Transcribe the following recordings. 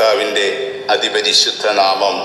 കർത്താവിൻ്റെ അതിപരിശുദ്ധ നാമം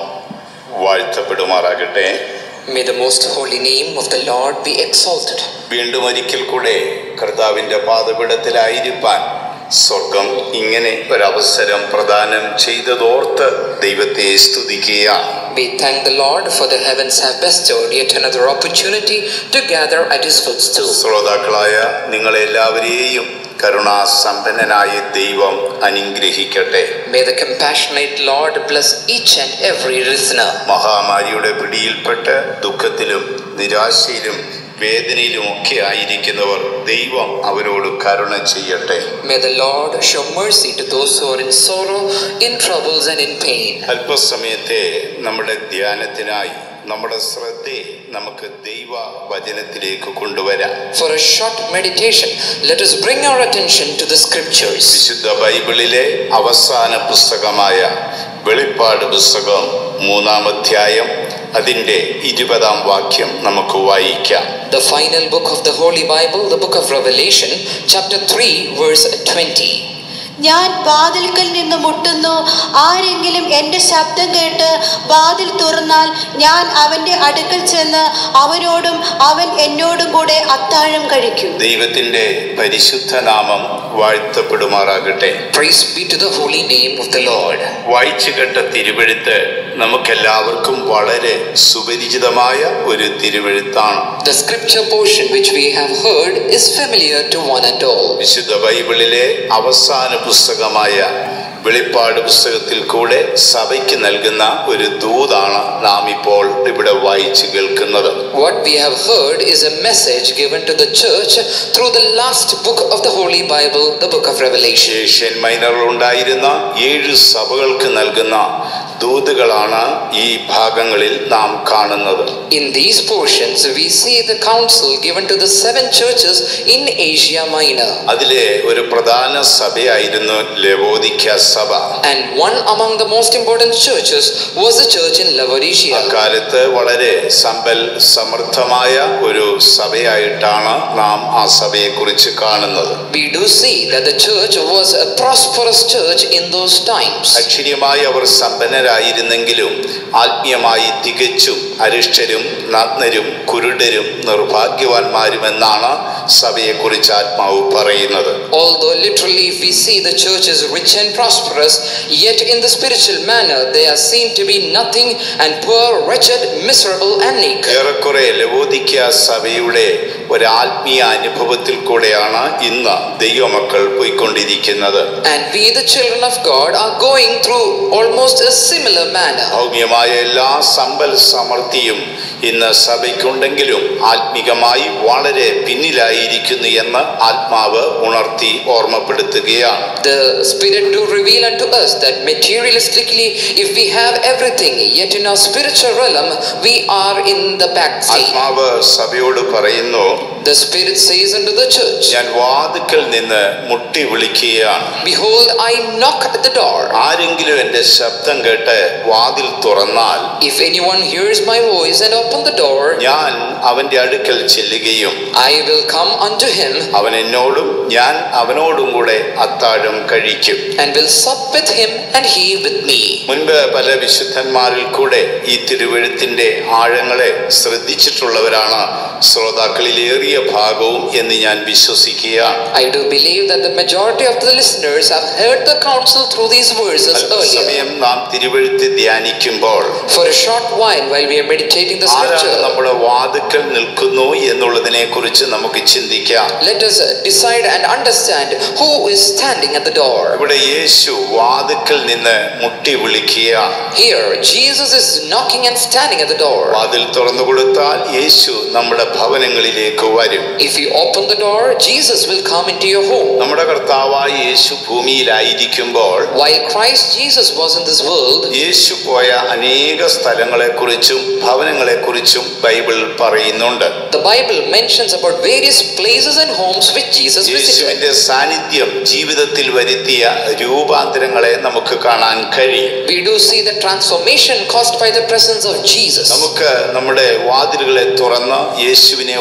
വാഴ്ത്തപ്പെടുമാറാകട്ടെ May the most holy name of the Lord be exalted. വീണ്ടും ഒരിക്കൽ കൂടെ കർത്താവിൻ്റെ പാതപീഠത്തിലായിരിക്കാൻ സ്വർഗം ഇങ്ങനെ ഒരവസരം പ്രദാനം ചെയ്തതോർത്ത് ദൈവത്തെ സ്തുതിക്കുക We thank the Lord for the heavens have bestowed yet another opportunity to gather at his footstool. ശ്രോതാക്കളായ നിങ്ങളെല്ലാവരെയും കരുണാസമ്പന്നനായ ദൈവം അനുഗ്രഹിക്കട്ടെ May the compassionate Lord bless each and every listener. മഹാമാരിയുടെ പിടിയിൽപ്പെട്ട് ദുഃഖത്തിലും നിരാശയിലും വേദനയിലും ഒക്കെ ആയിരിക്കുന്നവർ ദൈവം അവരോട് കരുണ ചെയ്യട്ടെ May the Lord show mercy to those who are in sorrow, in troubles, and in pain. അല്പസമയത്തെ നമ്മുടെ ധ്യാനത്തിനായി നമ്മുടെ ശ്രദ്ധയെ നമുക്ക് ദൈവ വചനത്തിലേക്ക് കൊണ്ടുവരാം For a short meditation, let us bring our attention to the scriptures. വിശുദ്ധ ബൈബിളിലെ അവസാന പുസ്തകമായ വെളിപ്പാട് പുസ്തകം മൂന്നാം അധ്യായം അതിൻ്റെ ഇരുപതാം വാക്യം നമുക്ക് വായിക്കാം The final book of the Holy Bible, the book of Revelation, chapter 3, verse 20. ഞാൻ വാതിൽക്കൽ നിന്ന് മുട്ടുന്നു ആരെങ്കിലും എൻ്റെ ശബ്ദം കേട്ട് വാതിൽ തുറന്നാൽ ഞാൻ അവൻ്റെ അടുക്കൽ ചെന്ന് അവനോടും അവൻ എന്നോടും കൂടെ അത്താഴം കഴിക്കും ദൈവത്തിൻ്റെ പരിശുദ്ധ നാമം വാഴ്ത്തപ്പെടുമാറാകട്ടെ Praise be to the holy name of the Lord. വായിച്ചു കേട്ട തിരുവെഴുത്ത് നമുക്കെല്ലാവർക്കും വളരെ സുപരിചിതമായ ഒരു തിരുവെഴുത്താണ് The scripture portion which we have heard is familiar to one and all. വിശുദ്ധ ബൈബിളിലെ അവസാന പുസ്തകമായ വെളിപ്പാട് പുസ്തകത്തിൽ കൂടെ സഭയ്ക്ക് നൽകുന്ന ഒരു ദൂതാണ് നാം ഇപ്പോൾ ഇവിടെ വായിച്ചു കേൾക്കുന്നത് What we have heard is a message given to the church through the last book of the Holy Bible, the book of Revelation. Asian മൈനറിൽ ഉണ്ടായിരുന്ന ഏഴ് സഭകൾക്ക് നൽകുന്ന ദൂതുകളാണ് ഈ ഭാഗങ്ങളിൽ നാം കാണുന്നത് In these portions, we see the counsel given to the seven churches in Asia Minor. അതിലെ ഒരു പ്രധാന സഭയായിരുന്നു ലവോദിക്ക സഭ And one among the most important churches was the church in Laodicea. അക്കാലത്ത് വളരെ സമ്പൽ സമൃദ്ധമായ ഒരു സഭയായിട്ടാണ് നാം ആ സഭയെക്കുറിച്ച് കാണുന്നത് We do see that the church was a prosperous church in those times. അക്ഷരീയമായി അവർ സമ്പന്നരായിരുന്നെങ്കിലും ആത്മീയമായി തികച്ചും അരിഷ്ടരും നഗ്നരും കുരുടരും നിർഭാഗ്യവാന്മാരുമെന്നാണ് സഭയെക്കുറിച്ച് ആത്മാവ് പറയുന്നത് Although literally we see the church is rich and prosperous, yet in the spiritual manner they are seen to be nothing and poor, wretched, miserable, and naked. ഏറെക്കുറെ ലവോദിക്ക സഭയുടെ ഒരു ആത്മീയ അനുഭവത്തിൽ കൂടെയാണ് ഇന്ന് ദൈവമക്കൾ പോയിക്കൊണ്ടിരിക്കുന്നത് And we, the children of God, are going through almost a similar manner. ഭൗമ്യമായ എല്ലാ സമ്പൽ സമൃദ്ധിയും ഇന്ന് സഭയ്ക്കുണ്ടെങ്കിലും ആത്മികമായി വളരെ പിന്നിലായിരിക്കുന്നു എന്ന് ആത്മാവ് ഉണർത്തി ഓർമ്മപ്പെടുത്തുകയാണ് The Spirit do reveal unto us that materialistically, if we have everything, yet in our spiritual realm, we are in the back seat. ആത്മാവ് സഭയോട് പറയുന്നു The Spirit says unto the church, ഞാൻ വാതുക്കൽ നിന്ന് മുട്ടി വിളിക്കുകയാണ് Behold, I knock at the door. ആരെങ്കിലും എൻ്റെ ശബ്ദം കേട്ട് വാതിൽ തുറന്നാൽ If anyone hears my voice and open the door, ഞാൻ അവന്റെ അടുക്കൽ ചെല്ലുകയും I will come unto him അവൻ എന്നോടും ഞാൻ അവനോടും കൂടെ അത്താഴം കഴിക്കും and will sup with him and he with me. മുൻപ് പല വിശുദ്ധന്മാരിൽ കൂടെ ഈ തിരുവഴുത്തിന്റെ ആഴങ്ങളെ ശ്രദ്ധിച്ചിട്ടുള്ളവരാണ് ശ്രോതാക്കളിലേറിയ ഭാഗവും എന്ന് ഞാൻ വിശ്വസിക്കുകയാണ് I do believe that the majority of the listeners have heard the counsel through these verses earlier. അല്പസമയം നാം തിരുവഴുത്ത് ധ്യാനിക്കുമ്പോൾ For a short while, while we are meditating the ആരാണ് scripture, നമ്മുടെ വാതുക്കൽ നിൽക്കുന്നു എന്നുള്ളതിനെ കുറിച്ച് നമുക്ക് ചിന്തിക്കാം let us decide and understand who is standing at the door. ഇവിടെ യേശു വാതുക്കൽ നിന്ന് മുട്ടി വിളിക്കുകയാണ് Here, Jesus is knocking and standing at the door. വാതിൽ തുറന്നു കൊടുത്താൽ യേശു നമ്മുടെ ഭവനങ്ങളിലേക്ക് വരും If you open the door, Jesus will come into your home. നമ്മുടെ കർത്താവായ യേശു ഭൂമിയിലായിരിക്കുമ്പോൾ While Christ Jesus was in this world, യേശു പോയ അനേക സ്ഥലങ്ങളെക്കുറിച്ചും ഭവനങ്ങളെക്കുറിച്ചും ബൈബിൾ പറയുന്നുണ്ട് the Bible mentions about various places and homes which Jesus visited. യേശുവിന്റെ സാന്നിധ്യം ജീവിതത്തിൽ വരുത്തിയ രൂപാന്തരങ്ങളെ നമുക്ക് കാണാൻ കഴിയും We do see the transformation caused by the presence of Jesus. നമുക്ക് നമ്മുടെ വാതിലുകളെ തുറന്ന് യേശുവിനെ ഉള്ളിലേക്ക്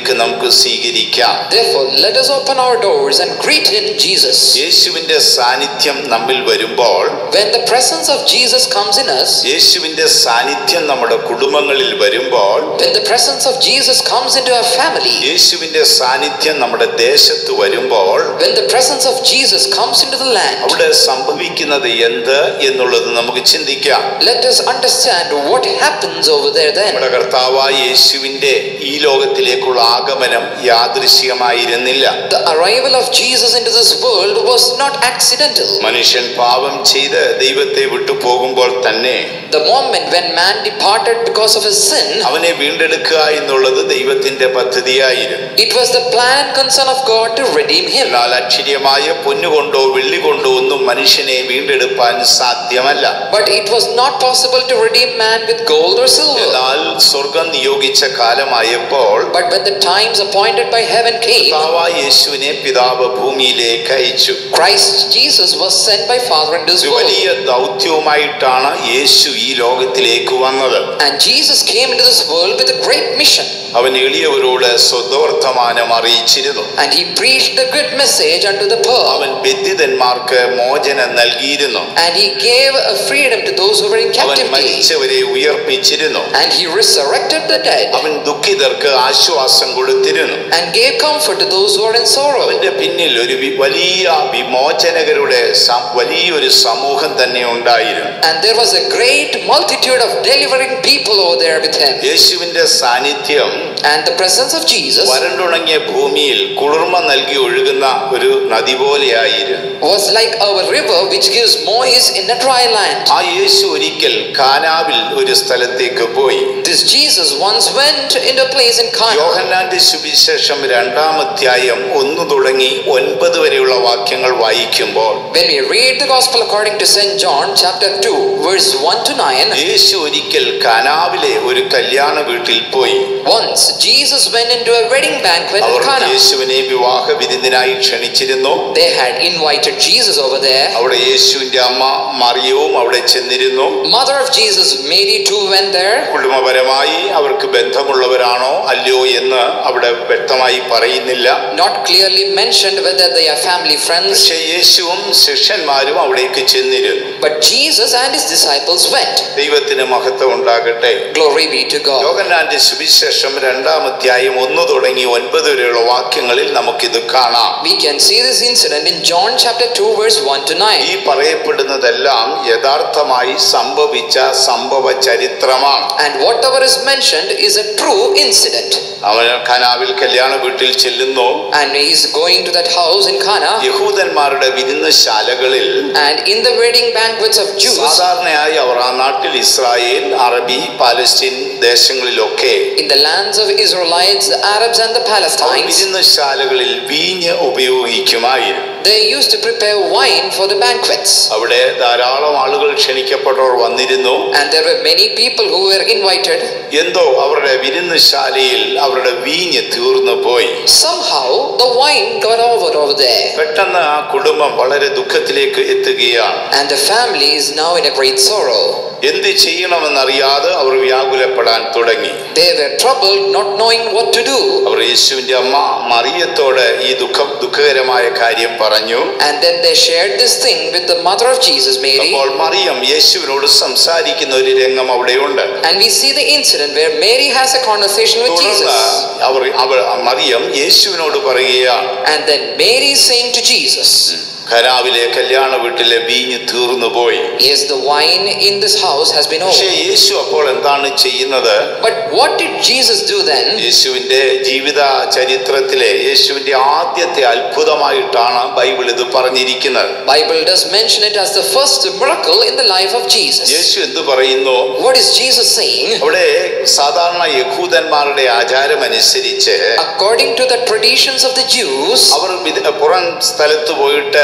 മധ്യത്തിലേക്ക് നമുക്ക് സ്വീകരിക്കാം Therefore, let us open our doors and greet Him, Jesus. യേശുവിന്റെ സാന്നിധ്യം നമ്മിൽ വരുമ്പോൾ When the presence of Jesus comes in us, യേശുവിന്റെ സാന്നിധ്യം നമ്മുടെ കുടുംബങ്ങളിൽ വരുമ്പോൾ when the presence of Jesus comes into our family, യേശുവിന്റെ സാന്നിധ്യം നമ്മുടെ ദേശത്ത് വരുമ്പോൾ when the presence of Jesus comes into the land, അവിടെ സംഭവിക്കുന്നത് എന്ത് എന്നുള്ളത് നമുക്ക് ചിന്തിക്കാം let us understand what happens over there then. നമ്മുടെ കർത്താവായ യേശുവിന്റെ ഈ ലോകത്തിലേക്കുള്ള ആഗമനം യാദൃശ്യമായിരുന്നില്ല The arrival of Jesus into this world was not accidental. മനുഷ്യൻ പാപം ചെയ്ത് ദൈവത്തെ വിട്ടു പോകുമ്പോൾ തന്നെ The moment when man departed because of his sin, അവനെ വീണ്ടെടുക്കുക എന്നുള്ളത് ദൈവത്തിന്റെ പദ്ധതിയായിരുന്നു it was the plan and concern of God to redeem him. എന്നാൽ അക്ഷരീയമായ പൊന്നുകൊണ്ടോ വെള്ളി കൊണ്ടോ ഒന്നും മനുഷ്യനെ വീണ്ടെടുപ്പാൻ സാധ്യമല്ല But it was not possible to redeem man with gold or silver. എന്നാൽ സ്വർഗം നിയോഗിച്ച കാലമായപ്പോൾ But when the times appointed by heaven came, കർത്താവായ യേശുവിനെ പിതാവ് ഭൂമിയിലേക്ക് അയച്ചു Christ Jesus was sent by Father into this ഒരു world. വലിയ ദൗത്യവുമായിട്ടാണ് യേശു ഈ ലോകത്തിലേക്ക് വന്നത് And Jesus came into this world with a great mission. അവൻ എളിയവരോട് സ്വതവർത്തമാനം അറിയിച്ചിരുന്നു And he preached the good message unto the poor. അവൻ ബന്ധിതന്മാർക്ക് മോചനം നൽകിയിരുന്നു And he gave a freedom to those who were in അവൻ captivity. മരിച്ചവരെ ഉയർപ്പിച്ചിരുന്നു And he resurrected the dead. അവൻ ദുഃഖിതർക്ക് ആശ്വാസം കൊടുത്തിരുന്നു And gave comfort to those who are in sorrow. അവന്റെ പിന്നിൽ ഒരു വി- വലിയ വിമോചനകരുടെ സം- വലിയൊരു സമൂഹം തന്നെ ഉണ്ടായിരുന്നു And there was a great multitude of delivering people over there with him. യേശുവിന്റെ സാന്നിധ്യം And the presence of Jesus വരണ്ടുണങ്ങിയ ഭൂമിയിൽ കുളിർമ നൽകി ഒഴുകുന്ന ഒരു നദി പോലെയായിരുന്നു was like a river which gives moist in a dry land. ആ യേശു ഒരിക്കൽ കാനാവിൽ ഒരു സ്ഥലത്തേക്ക് പോയി This Jesus once went into a place in Cana. യോഹന്നാന്റെ സുവിശേഷം രണ്ടാം അധ്യായം ഒന്ന് തുടങ്ങി ഒൻപത് വരെയുള്ള വാക്യങ്ങൾ വായിക്കുമ്പോൾ When we read the Gospel according to St. John, chapter 2, verse 1 to 9, യേശു ഒരിക്കൽ കാനാവിലെ ഒരു കല്യാണ വീട്ടിൽ പോയി once Jesus went into a wedding banquet in our Cana. യേശുവിനെ വിവാഹ വിരുന്നിനായി ക്ഷണിച്ചിരുന്നു They had invited Jesus over there. അവിടെ യേശുവിന്റെ അമ്മ മറിയവും അവിടെ ചെന്നിരുന്നു Mother of Jesus, Mary, too, went there. കുടുംബപരമായി അവർക്ക് ബന്ധമുള്ളവരാണോ അല്ലയോ എന്ന് അവിടെ വ്യക്തമായി പറയുന്നില്ല Not clearly mentioned whether they are family friends, പക്ഷേ യേശുവും ശിഷ്യന്മാരും അവിടേക്ക് ചെന്നിരുന്നു but Jesus and his disciples went. ദൈവത്തിന് മഹത്വം ഉണ്ടാകട്ടെ Glory be to God. യോഗന്നാന്റെ സുവിശേഷം രണ്ടാം അധ്യായം ഒന്ന് തുടങ്ങി ഒൻപത് വരെയുള്ള വാക്യങ്ങളിൽ നമുക്കിത് കാണാം We can see this incident in John chapter 2, verse 1 to 9. ഈ പറയപ്പെടുന്നതെല്ലാം യഥാർത്ഥമായി സംഭവിച്ച സംഭവ ചരിത്രമാണ് And whatever is mentioned is a true incident. അവൻ കനാവിൽ കല്യാണ വീട്ടിൽ ചെല്ലുന്നു And he is going to that house in Cana, യഹൂദന്മാരുടെ വിരുന്നശാലകളിൽ and in the wedding banquets of Jews, സാധാരണയായി അവർ ആ നാട്ടിൽ ഇസ്രായേൽ അറബി പാലസ്തീൻ ദേശങ്ങളിലൊക്കെ in the lands of Israelites, the Arabs, and the അവർ Palestines, വിരുന്നശാലകളിൽ വീഞ്ഞ് ഉപയോഗിക്കുമായിരുന്നു they used to prepare wine for the banquets. അവിടെ ധാരാളം ആളുകൾ ക്ഷണിക്കപ്പെട്ടവർ വന്നിരുന്നു And there were many people who were invited. എന്തോ അവരുടെ വിരുന്നശാലയിൽ അവരുടെ വീഞ്ഞ് തീർന്നു പോയി Somehow the wine got over over there, പെട്ടെന്ന് ആ കുടുംബം വളരെ ദുഃഖത്തിലേക്ക് എത്തുകയാണ് and the family is now in a great sorrow. എന്ത് ചെയ്യണമെന്നറിയാതെ അവർ വ്യാകുലപ്പെടാൻ തുടങ്ങി They were troubled, not knowing what to do. അവർ യേശുവിന്റെ അമ്മ മറിയത്തോട് ഈ ദുഃഖം ദുഃഖകരമായ കാര്യം പറഞ്ഞു And then they shared this thing with the mother of Jesus, Mary. അപ്പോൾ മറിയം യേശുവിനോട് സംസാരിക്കുന്ന ഒരു രംഗം അവിടെയുണ്ട് And we see the incident where Mary has a conversation with തുടർന്ന് Jesus. അവർ അവൾ മറിയം യേശുവിനോട് പറയുകയാണ് And then Mary is saying to Jesus, ഖരാവിലെ കല്യാണ വീട്ടിലെ വീഞ്ഞ് തീർന്നു പോയി Yes, the wine in this house has been പക്ഷേ over. യേശു അപ്പോൾ എന്താണ് ചെയ്യുന്നത് But what did Jesus do then? യേശുവിന്റെ ജീവിത ചരിത്രത്തിലെ യേശുവിന്റെ ആദ്യത്തെ അത്ഭുതമായിട്ടാണ് ബൈബിൾ ഇത് പറഞ്ഞിരിക്കുന്നത് Bible does mention it as the first miracle in the life of Jesus. യേശു എന്ത് പറയുന്നു What is Jesus saying? അവിടെ സാധാരണ യഹൂദന്മാരുടെ ആചാരമനുസരിച്ച് According to the traditions of the Jews, അവർ വിദ- പുറം സ്ഥലത്ത് പോയിട്ട്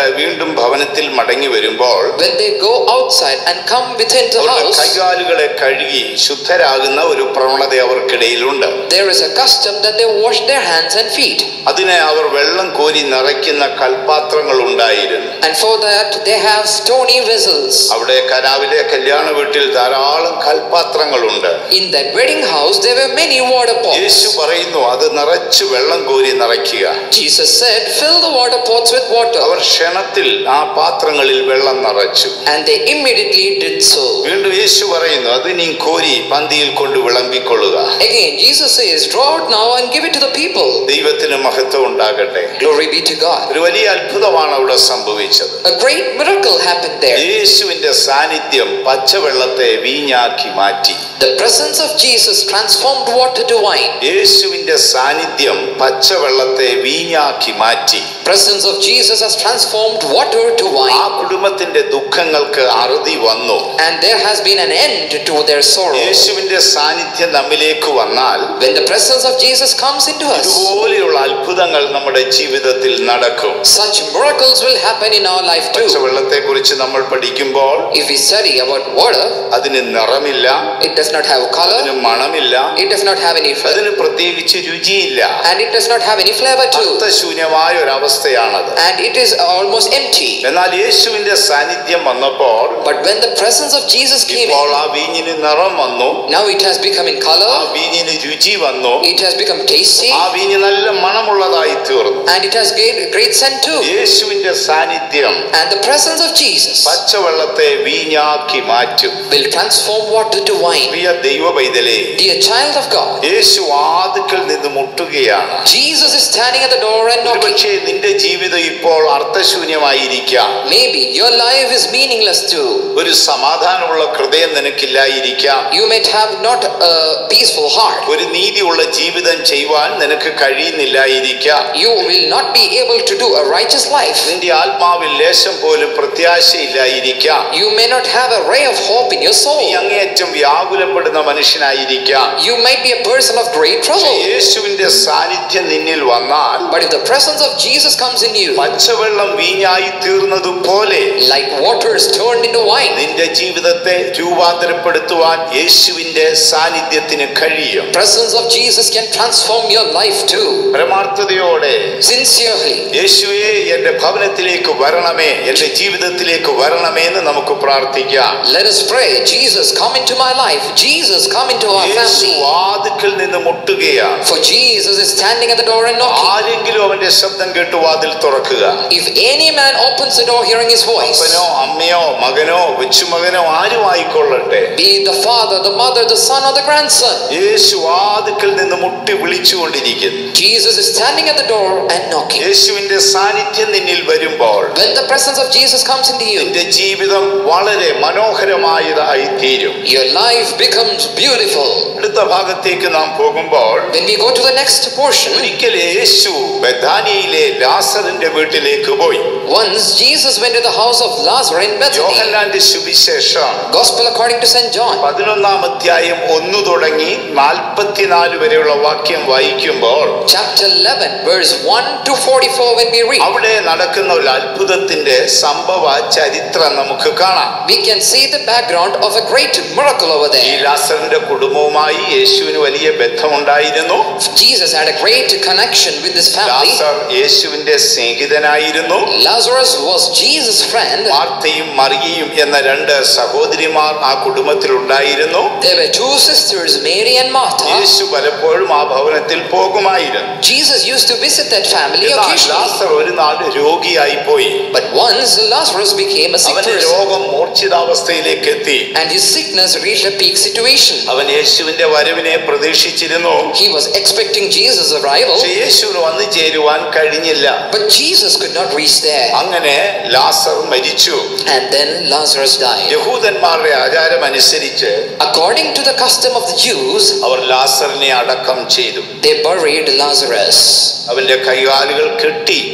വീണ്ടും ഭവനത്തിൽ മടങ്ങി വരുമ്പോൾ when they go outside and come within the അവരുടെ house, കൈകാലുകളെ കഴുകി ശുദ്ധരാകുന്ന ഒരു പ്രവണത അവർക്കിടയിലുണ്ട് there is a custom that they wash their hands and feet. അതിനെ അവർ വെള്ളം കോരി നിറയ്ക്കുന്ന കൽപാത്രങ്ങൾ ഉണ്ടായിരുന്നു And for that, they have stony vessels. അവിടെ കനാവിലെ കല്യാണ വീട്ടിൽ ധാരാളം കൽപാത്രങ്ങളുണ്ട് In that wedding house, there were many water Yeshu pots. പറയുന്നു അത് നിറച്ച് വെള്ളം കോരി നിറയ്ക്കുക Jesus said, Fill the water pots with water. അവർ ക്ഷണത്തിൽ ആ പാത്രങ്ങളിൽ വെള്ളം നിറച്ചു And they immediately did so. വീണ്ടും യേശു പറയുന്നു അത് നീ കോരി പന്തിയിൽ കൊണ്ട് വിളമ്പിക്കൊള്ളുക Again, Jesus says, Draw it now and give it to the people. ദൈവത്തിന് മഹത്വം ഉണ്ടാകട്ടെ Glory be to God. ഒരു വലിയ അത്ഭുതമാണ് അവിടെ സംഭവിച്ചത് A great miracle happened there. യേശുവിന്റെ സാന്നിധ്യം പച്ചവെള്ളത്തെ വീഞ്ഞാക്കി മാറ്റി The presence of Jesus transformed water to wine. യേശുവിന്റെ സാന്നിധ്യം പച്ചവെള്ളത്തെ വീഞ്ഞാക്കി മാറ്റി Presence of Jesus has transformed water to ആ wine. കുടുംബത്തിന്റെ ദുഃഖങ്ങൾക്ക് അറുതി വന്നു And there has been an end to their sorrow. യേശുവിന്റെ സാന്നിധ്യം നമ്മിലേക്ക് വന്നാൽ When the presence of Jesus comes into us, ഇതുപോലെയുള്ള അത്ഭുതങ്ങൾ നമ്മുടെ ജീവിതത്തിൽ നടക്കും such miracles will happen in our life too. പച്ചവെള്ളത്തെ കുറിച്ച് നമ്മൾ പഠിക്കുമ്പോൾ If we study about water, അതിന് നിറമില്ല it does not have color, അതിന് മണമില്ല it does not have any flavor, അതിന് പ്രത്യേകിച്ച് രുചിയില്ല and it does not have any flavor too. അർത്ഥശൂന്യമായ ഒരു അവസ്ഥയാണത് And it is almost empty. എന്നാൽ യേശുവിന്റെ സാന്നിധ്യം വന്നപ്പോൾ But when the presence of Jesus came ഇപ്പോൾ in, ആ വീഞ്ഞിന് നിറം വന്നു now it has become in ആ color, വീഞ്ഞിന് രുചി വന്നു it has become tasty, ആ വീഞ്ഞ് നല്ല മണമുള്ളതായി തീർന്നു and it has gained great scent too. യേശുവിന്റെ സാന്നിധ്യം And the presence of Jesus പച്ചവെള്ളത്തെ വീഞ്ഞാക്കി മാറ്റും will transform water to wine. പ്രിയ ദൈവ പൈതലേ Dear child of God, യേശു ആദിക്കൽ നിന്ന് മുട്ടുകയാണ് Jesus is standing at the door and knocking. ഒരുപക്ഷെ നിന്റെ ജീവിതം ഇപ്പോൾ അർത്ഥശൂന്യമായിരിക്കാം Maybe your life is meaningless too. ഒരു സമാധാനമുള്ള ഹൃദയം നിനക്കില്ലായിരിക്കാം You might have not a peaceful heart. ഒരു നീതിയുള്ള ജീവിതം ചെയ്യുവാൻ നിനക്ക് കഴിയുന്നില്ലായിരിക്കാം You will not be able to do a righteous life. നിന്റെ ആത്മാവിൽ ലേശം പോലും പ്രത്യാശയില്ലായിരിക്കാം You may not have a ray of hope in your നീ soul. അങ്ങേയറ്റം വ്യാകുലപ്പെടുന്ന മനുഷ്യനായിരിക്കാം You might be a person of great പക്ഷേ trouble. യേശുവിന്റെ സാന്നിധ്യം നിന്നിൽ വന്നാൽ But if the presence of Jesus comes in you, പച്ചവെള്ളം വീഞ്ഞായി തീർന്നതുപോലെ like water is turned into wine, നിന്റെ ജീവിതത്തെ രൂപാന്തരപ്പെടുത്തുവാൻ യേശുവിന്റെ സാന്നിധ്യത്തിന് കഴിയും presence of Jesus can transform your life too. പരമാർത്ഥതയോടെ Sincerely, യേശുവേ എന്റെ ഭവനത്തിലേക്ക് വരണമേ എന്റെ ജീവിതത്തിലേക്ക് വരണമേ എന്ന് നമുക്ക് പ്രാർത്ഥിക്കാം let us pray. Jesus, come into my life. Jesus, come into our Yeshu family. വാതിക്കൽ നിന്ന് മുട്ടുകയാണ് For Jesus is standing at the door and knocking. ആരെങ്കിലും അവന്റെ ശബ്ദം കേട്ട് വാതിൽ തുറക്കുക If any man opens the door hearing his voice, അപ്പനോ അമ്മയോ മകനോ കൊച്ചുമകനോ ആരും ആയിക്കൊള്ളട്ടെ be it the father, the mother, the son, or the grandson, യേശു വാതിക്കൽ നിന്ന് മുട്ടി വിളിച്ചുകൊണ്ടിരിക്കുന്നു Jesus is standing at the door and knocking. യേശുവിന്റെ സാന്നിധ്യം നിന്നിൽ വരുമ്പോൾ When the presence of Jesus comes into you, നിന്റെ ജീവിതം വളരെ മനോഹരമായതായി തീരും your life becomes beautiful. അടുത്ത ഭാഗത്തേക്ക് നാം പോകുമ്പോൾ When we go to the next portion, ഒരിക്കൽ യേശു ബഥാനിയിലെ ലാസറിന്റെ വീട്ടിലേക്ക് പോയി once Jesus went to the house of Lazarus in Bethany, യോഹന്നാന്റെ സുവിശേഷം Gospel according to St. John, പതിനൊന്നാം അധ്യായം ഒന്നു തുടങ്ങി നാൽപ്പത്തിനാല് വരെയുള്ള വാക്യം വായിക്കുമ്പോൾ chapter 11, verse 1 to 44, when we read, അവിടെ നടക്കുന്ന ഒരു അത്ഭുതത്തിന്റെ സംഭവ ചരിത്രം നമുക്ക് കാണാം we can see the background of a great miracle over ഈ there. ലാസറിന്റെ കുടുംബവുമായി യേശുവിന് വലിയ ബന്ധമുണ്ടായിരുന്നു Jesus had a great connection with his family. ലാസർ യേശുവിന്റെ സ്നേഹിതനായിരുന്നു Lazarus was Jesus' friend. മാർത്തയും മറിയയും എന്ന രണ്ട് സഹോദരിമാർ ആ കുടുംബത്തിൽ ഉണ്ടായിരുന്നു There were two sisters, Mary and Martha. യേശു പലപ്പോഴും ആ ഭവനത്തിൽ പോകുമായിരുന്നു Jesus used to visit that family എന്നാൽ occasionally. ലാസർ ഒരു നാൾ രോഗിയായി പോയി But once Lazarus became a sick അവന്റെ person രോഗം മൂർച്ഛിതാവസ്ഥയിലേക്ക് എത്തി and his sickness reached a peak situation. അവൻ യേശുവിന്റെ വരവിനെ പ്രതീക്ഷിച്ചിരുന്നു He was expecting Jesus' arrival, പക്ഷെ യേശുവിന് വന്നു ചേരുവാൻ കഴിഞ്ഞില്ല but Jesus could not reach there. അങ്ങനെ ലാസർ മരിച്ചു And then Lazarus died. യഹൂദന്മാരുടെ ആചാരം അനുസരിച്ച് According to the custom of the Jews, അവർ ലാസറിനെ അടക്കം ചെയ്തു they buried Lazarus. അവന്റെ കൈകാലുകൾ കെട്ടി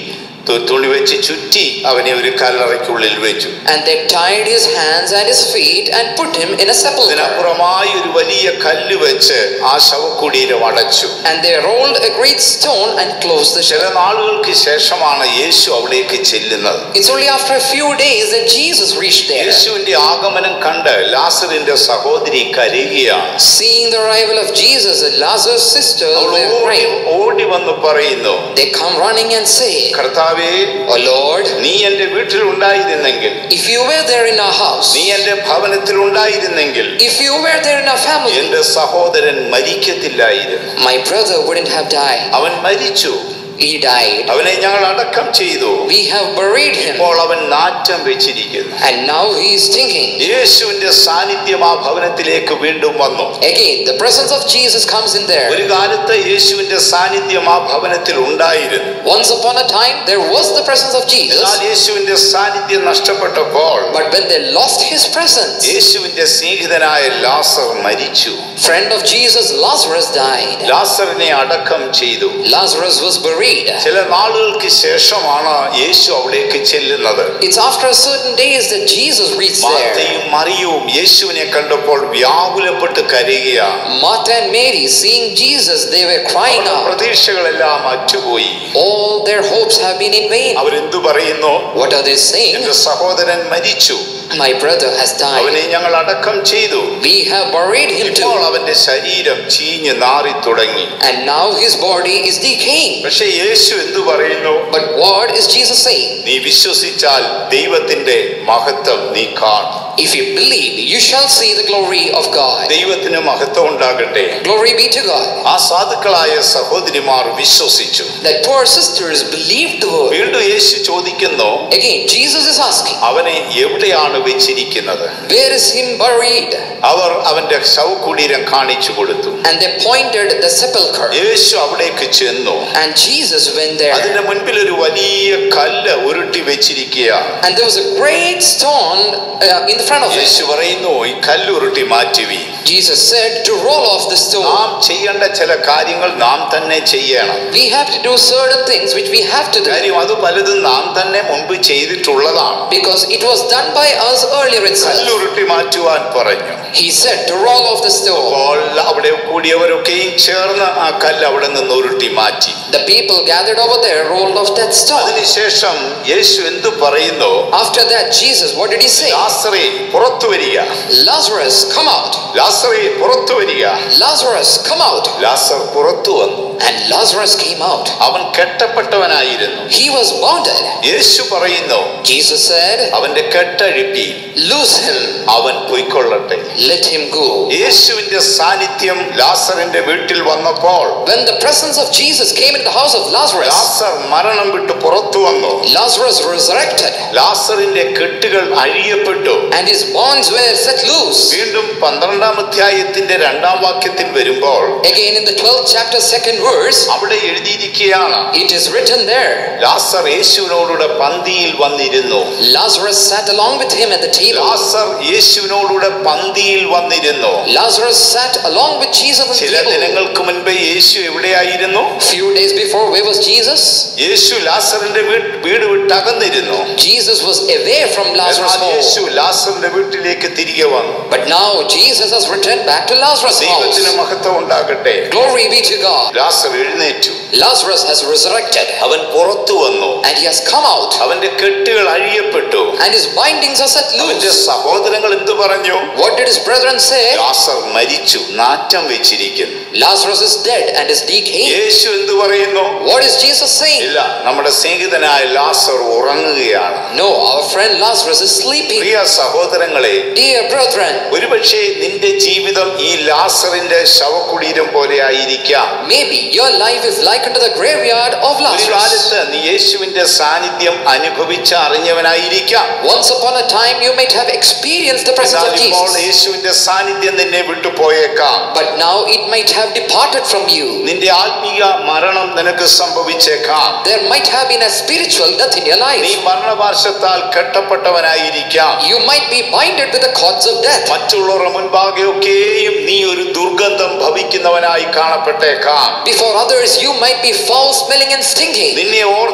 തു- തുണി വെച്ച് ചുറ്റി അവനെ ഒരു കല്ലറയ്ക്കുള്ളിൽ വെച്ചു And they tied his hands and his feet and put him in a sepulchre. ഇതിനപ്പുറമായി ഒരു വലിയ കല്ല് വെച്ച് ആ ശവക്കുടീരം അടച്ചു And they rolled a great stone and closed the ചില ship. നാളുകൾക്ക് ശേഷമാണ് യേശു അവിടേക്ക് ചെല്ലുന്നത് It's only after a few days that Jesus reached there. യേശുവിന്റെ ആഗമനം കണ്ട് ലാസറിന്റെ സഹോദരി കരയുകയാണ് Seeing the arrival of Jesus, Lazarus' sister, അവൾ were ഓടി crying. ഓടി വന്ന് പറയുന്നു They come running and say, കർത്താവേ Oh Lord, നീ എന്റെ വീട്ടിൽ ഉണ്ടായിരുന്നെങ്കിൽ if you were there in our house, നീ എന്റെ ഭവനത്തിൽ ഉണ്ടായിരുന്നെങ്കിൽ if you were there in our family, എന്റെ സഹോദരൻ മരിക്കത്തില്ലായിരുന്നു my brother wouldn't have died. അവൻ മരിച്ചു He died. അവനെ ഞങ്ങൾ അടക്കം ചെയ്തു We have buried him. ഇപ്പോൾ അവൻ നാറ്റം വെച്ചിരിക്കുന്നു And now he is thinking. യേശുവിന്റെ സാന്നിധ്യം ആ ഭവനത്തിലേക്ക് വീണ്ടും വന്നു Again, the presence of Jesus comes in there. ഒരു കാലത്ത് യേശുവിന്റെ സാന്നിധ്യം ആ ഭവനത്തിൽ ഉണ്ടായിരുന്നു Once upon a time, there was the presence of Jesus, എന്നാൽ യേശുവിന്റെ സാന്നിധ്യം നഷ്ടപ്പെട്ടപ്പോൾ but when they lost his presence, യേശുവിന്റെ സ്നേഹിതനായ ലാസർ മരിച്ചു friend of Jesus, Lazarus died. ലാസറിനെ അടക്കം ചെയ്തു Lazarus was buried. ചില നാളുകൾക്ക് ശേഷമാണ് യേശു അവിടേക്ക് ചെല്ലുന്നത് It's after a certain days that Jesus reached there. മാർത്തയും മറിയവും യേശുവിനെ കണ്ടപ്പോൾ വ്യാകുലപ്പെട്ട് കരയുകയാണ് Martha and Mary, seeing Jesus, they were crying അവരുടെ out. പ്രതീക്ഷകളെല്ലാം അറ്റുപോയി All their hopes have been in vain. അവരെന്തു പറയുന്നു What are they saying? എന്റെ സഹോദരൻ മരിച്ചു My brother has അവനെ died. ഞങ്ങൾ അടക്കം ചെയ്തു We have buried him ഇപ്പോൾ too. അവന്റെ ശരീരം ചീഞ്ഞ് നാറി തുടങ്ങി And now his body is decaying. പക്ഷെ യേശു എന്തു പറയുന്നു But what is Jesus saying? നീ വിശ്വസിച്ചാൽ ദൈവത്തിന്റെ മഹത്വം നീ കാണും If you believe, you shall see the glory of God. ദൈവത്തിന് മഹത്വം ഉണ്ടാകട്ടെ Glory be to God. ആ സാധുക്കളായ സഹോദരിമാർ വിശ്വസിച്ചു That poor sisters believed the word. വീണ്ടും യേശു ചോദിക്കുന്നു Again, Jesus is asking, അവനെ എവിടെയാണ് വെച്ചിരിക്കുന്നത് Where is him buried? അവർ അവന്റെ ശവകുടീരം കാണിച്ചു കൊടുത്തു And they pointed the sepulchre. യേശു അവിടേക്ക് ചെന്നു And Jesus went there. അതിന്റെ മുൻപിൽ ഒരു വലിയ കല്ല് ഉരുട്ടി വെച്ചിരിക്കുകയാണ് And there was a great stone uh, in the front of Yeshu it. പറയുന്നു ഈ കല്ല് ഉരുട്ടി മാറ്റുവി Jesus said to roll off the stone. നാം ചെയ്യേണ്ട ചില കാര്യങ്ങൾ നാം തന്നെ ചെയ്യണം We have to do certain things which we have to do. കാര്യം അത് പലതും നാം തന്നെ മുൻപ് ചെയ്തിട്ടുള്ളതാണ് Because it was done by us earlier കല്ല് itself. ഉരുട്ടി മാറ്റുവാൻ പറഞ്ഞു He said to roll off the stone. അപ്പോൾ അവിടെ കൂടിയവരൊക്കെയും ചേർന്ന് ആ കല്ല് അവിടെ നിന്ന് ഉരുട്ടി മാറ്റി The people gathered over there rolled off that stone. അതിനുശേഷം യേശു എന്തു പറയുന്നു After that, Jesus, what did he say? ലാസറേ പുറത്തു വരിക Lazarus, come out. ലാസറേ പുറത്തു വരിക Lazarus, come out. ലാസർ പുറത്തു വന്നു And Lazarus came out. അവൻ കെട്ടപ്പെട്ടവനായിരുന്നു He was bounded. യേശു പറയുന്നു Jesus said, അവന്റെ കെട്ടഴിപ്പി Loose him, അവൻ പൊയ്ക്കൊള്ളട്ടെ let him go. യേശുവിന്റെ സാന്നിധ്യം ലാസറിന്റെ വീട്ടിൽ വന്നപ്പോൾ When the presence of Jesus came into the house of Lazarus, ലാസർ മരണം വിട്ട് പുറത്തു വന്നു Lazarus resurrected ലാസറിന്റെ കെട്ടുകൾ അഴിയപ്പെട്ടു and his bonds were set loose. വീണ്ടും പന്ത്രണ്ടാം അധ്യായത്തിന്റെ രണ്ടാം വാക്യത്തിൽ വരുമ്പോൾ Again in the 12th chapter, second verse, അവിടെ എഴുതിയിരിക്കുകയാണ് it is written there ലാസർ യേശുവിനോടുകൂടെ പന്തിയിൽ വന്നിരുന്നു Lazarus sat along with him at the table. ലാസർ യേശുവിനോടുകൂടെ പന്തിയിൽ വന്നിരുന്നു Lazarus sat along with Jesus at the ചില table. ദിനങ്ങൾക്ക് മുൻപ് യേശു എവിടെയായിരുന്നു Few days before, where was Jesus? യേശു ലാസറിന്റെ വീട് വീട് വിട്ടകന്നിരുന്നു Jesus was away from Lazarus' എന്നാൽ യേശു home. ലാസറിന്റെ വീട്ടിലേക്ക് തിരികെ വന്നു But now Jesus has returned back to Lazarus' ദൈവത്തിന് house. മഹത്വം ഉണ്ടാകട്ടെ Glory be to God. ലാസർ എഴുന്നേറ്റു Lazarus has resurrected അവൻ പുറത്തു വന്നു and he has come out അവന്റെ കെട്ടുകൾ അഴിയപ്പെട്ടു and his bindings are set അവന്റെ loose. സഹോദരങ്ങൾ എന്തു പറഞ്ഞു What did his brethren say? ലാസർ മരിച്ചു നാറ്റം വെച്ചിരിക്കുന്നു Lazarus is dead and is decaying. യേശു എന്തു പറയുന്നു What is Jesus saying? ഇല്ല നമ്മുടെ സ്നേഹിതനായ ലാസർ ഉറങ്ങുകയാണ് No, our friend Lazarus is sleeping. പ്രിയ സഹോദരങ്ങളെ Dear brethren, ഒരുപക്ഷെ നിന്റെ ജീവിതം ഈ ലാസറിന്റെ ശവകുടീരം പോലെ ആയിരിക്കാം maybe your life is like unto the graveyard of ഒരു Lazarus. കാലത്ത് നീ യേശുവിന്റെ സാന്നിധ്യം അനുഭവിച്ച് അറിഞ്ഞവനായിരിക്കാം Once upon a time, you might have experienced the presence എന്നാൽ of ഇപ്പോൾ Jesus, യേശുവിന്റെ സാന്നിധ്യം നിന്നെ വിട്ടുപോയേക്കാം but now it might have departed from you. നിന്റെ ആത്മീയ മരണം നിനക്ക് സംഭവിച്ചേക്കാം There might have been a spiritual death in your നീ life. മരണപാർശ്വത്താൽ കെട്ടപ്പെട്ടവനായിരിക്കാം You might be binded with the cords of death. മറ്റുള്ളവരുടെ മുൻപാകെയൊക്കെയും നീ ഒരു ദുർഗന്ധം ഭവിക്കുന്നവനായി കാണപ്പെട്ടേക്കാം Before others, you might be foul smelling and stinking. നിന്നെ ഓർത്ത് അവർ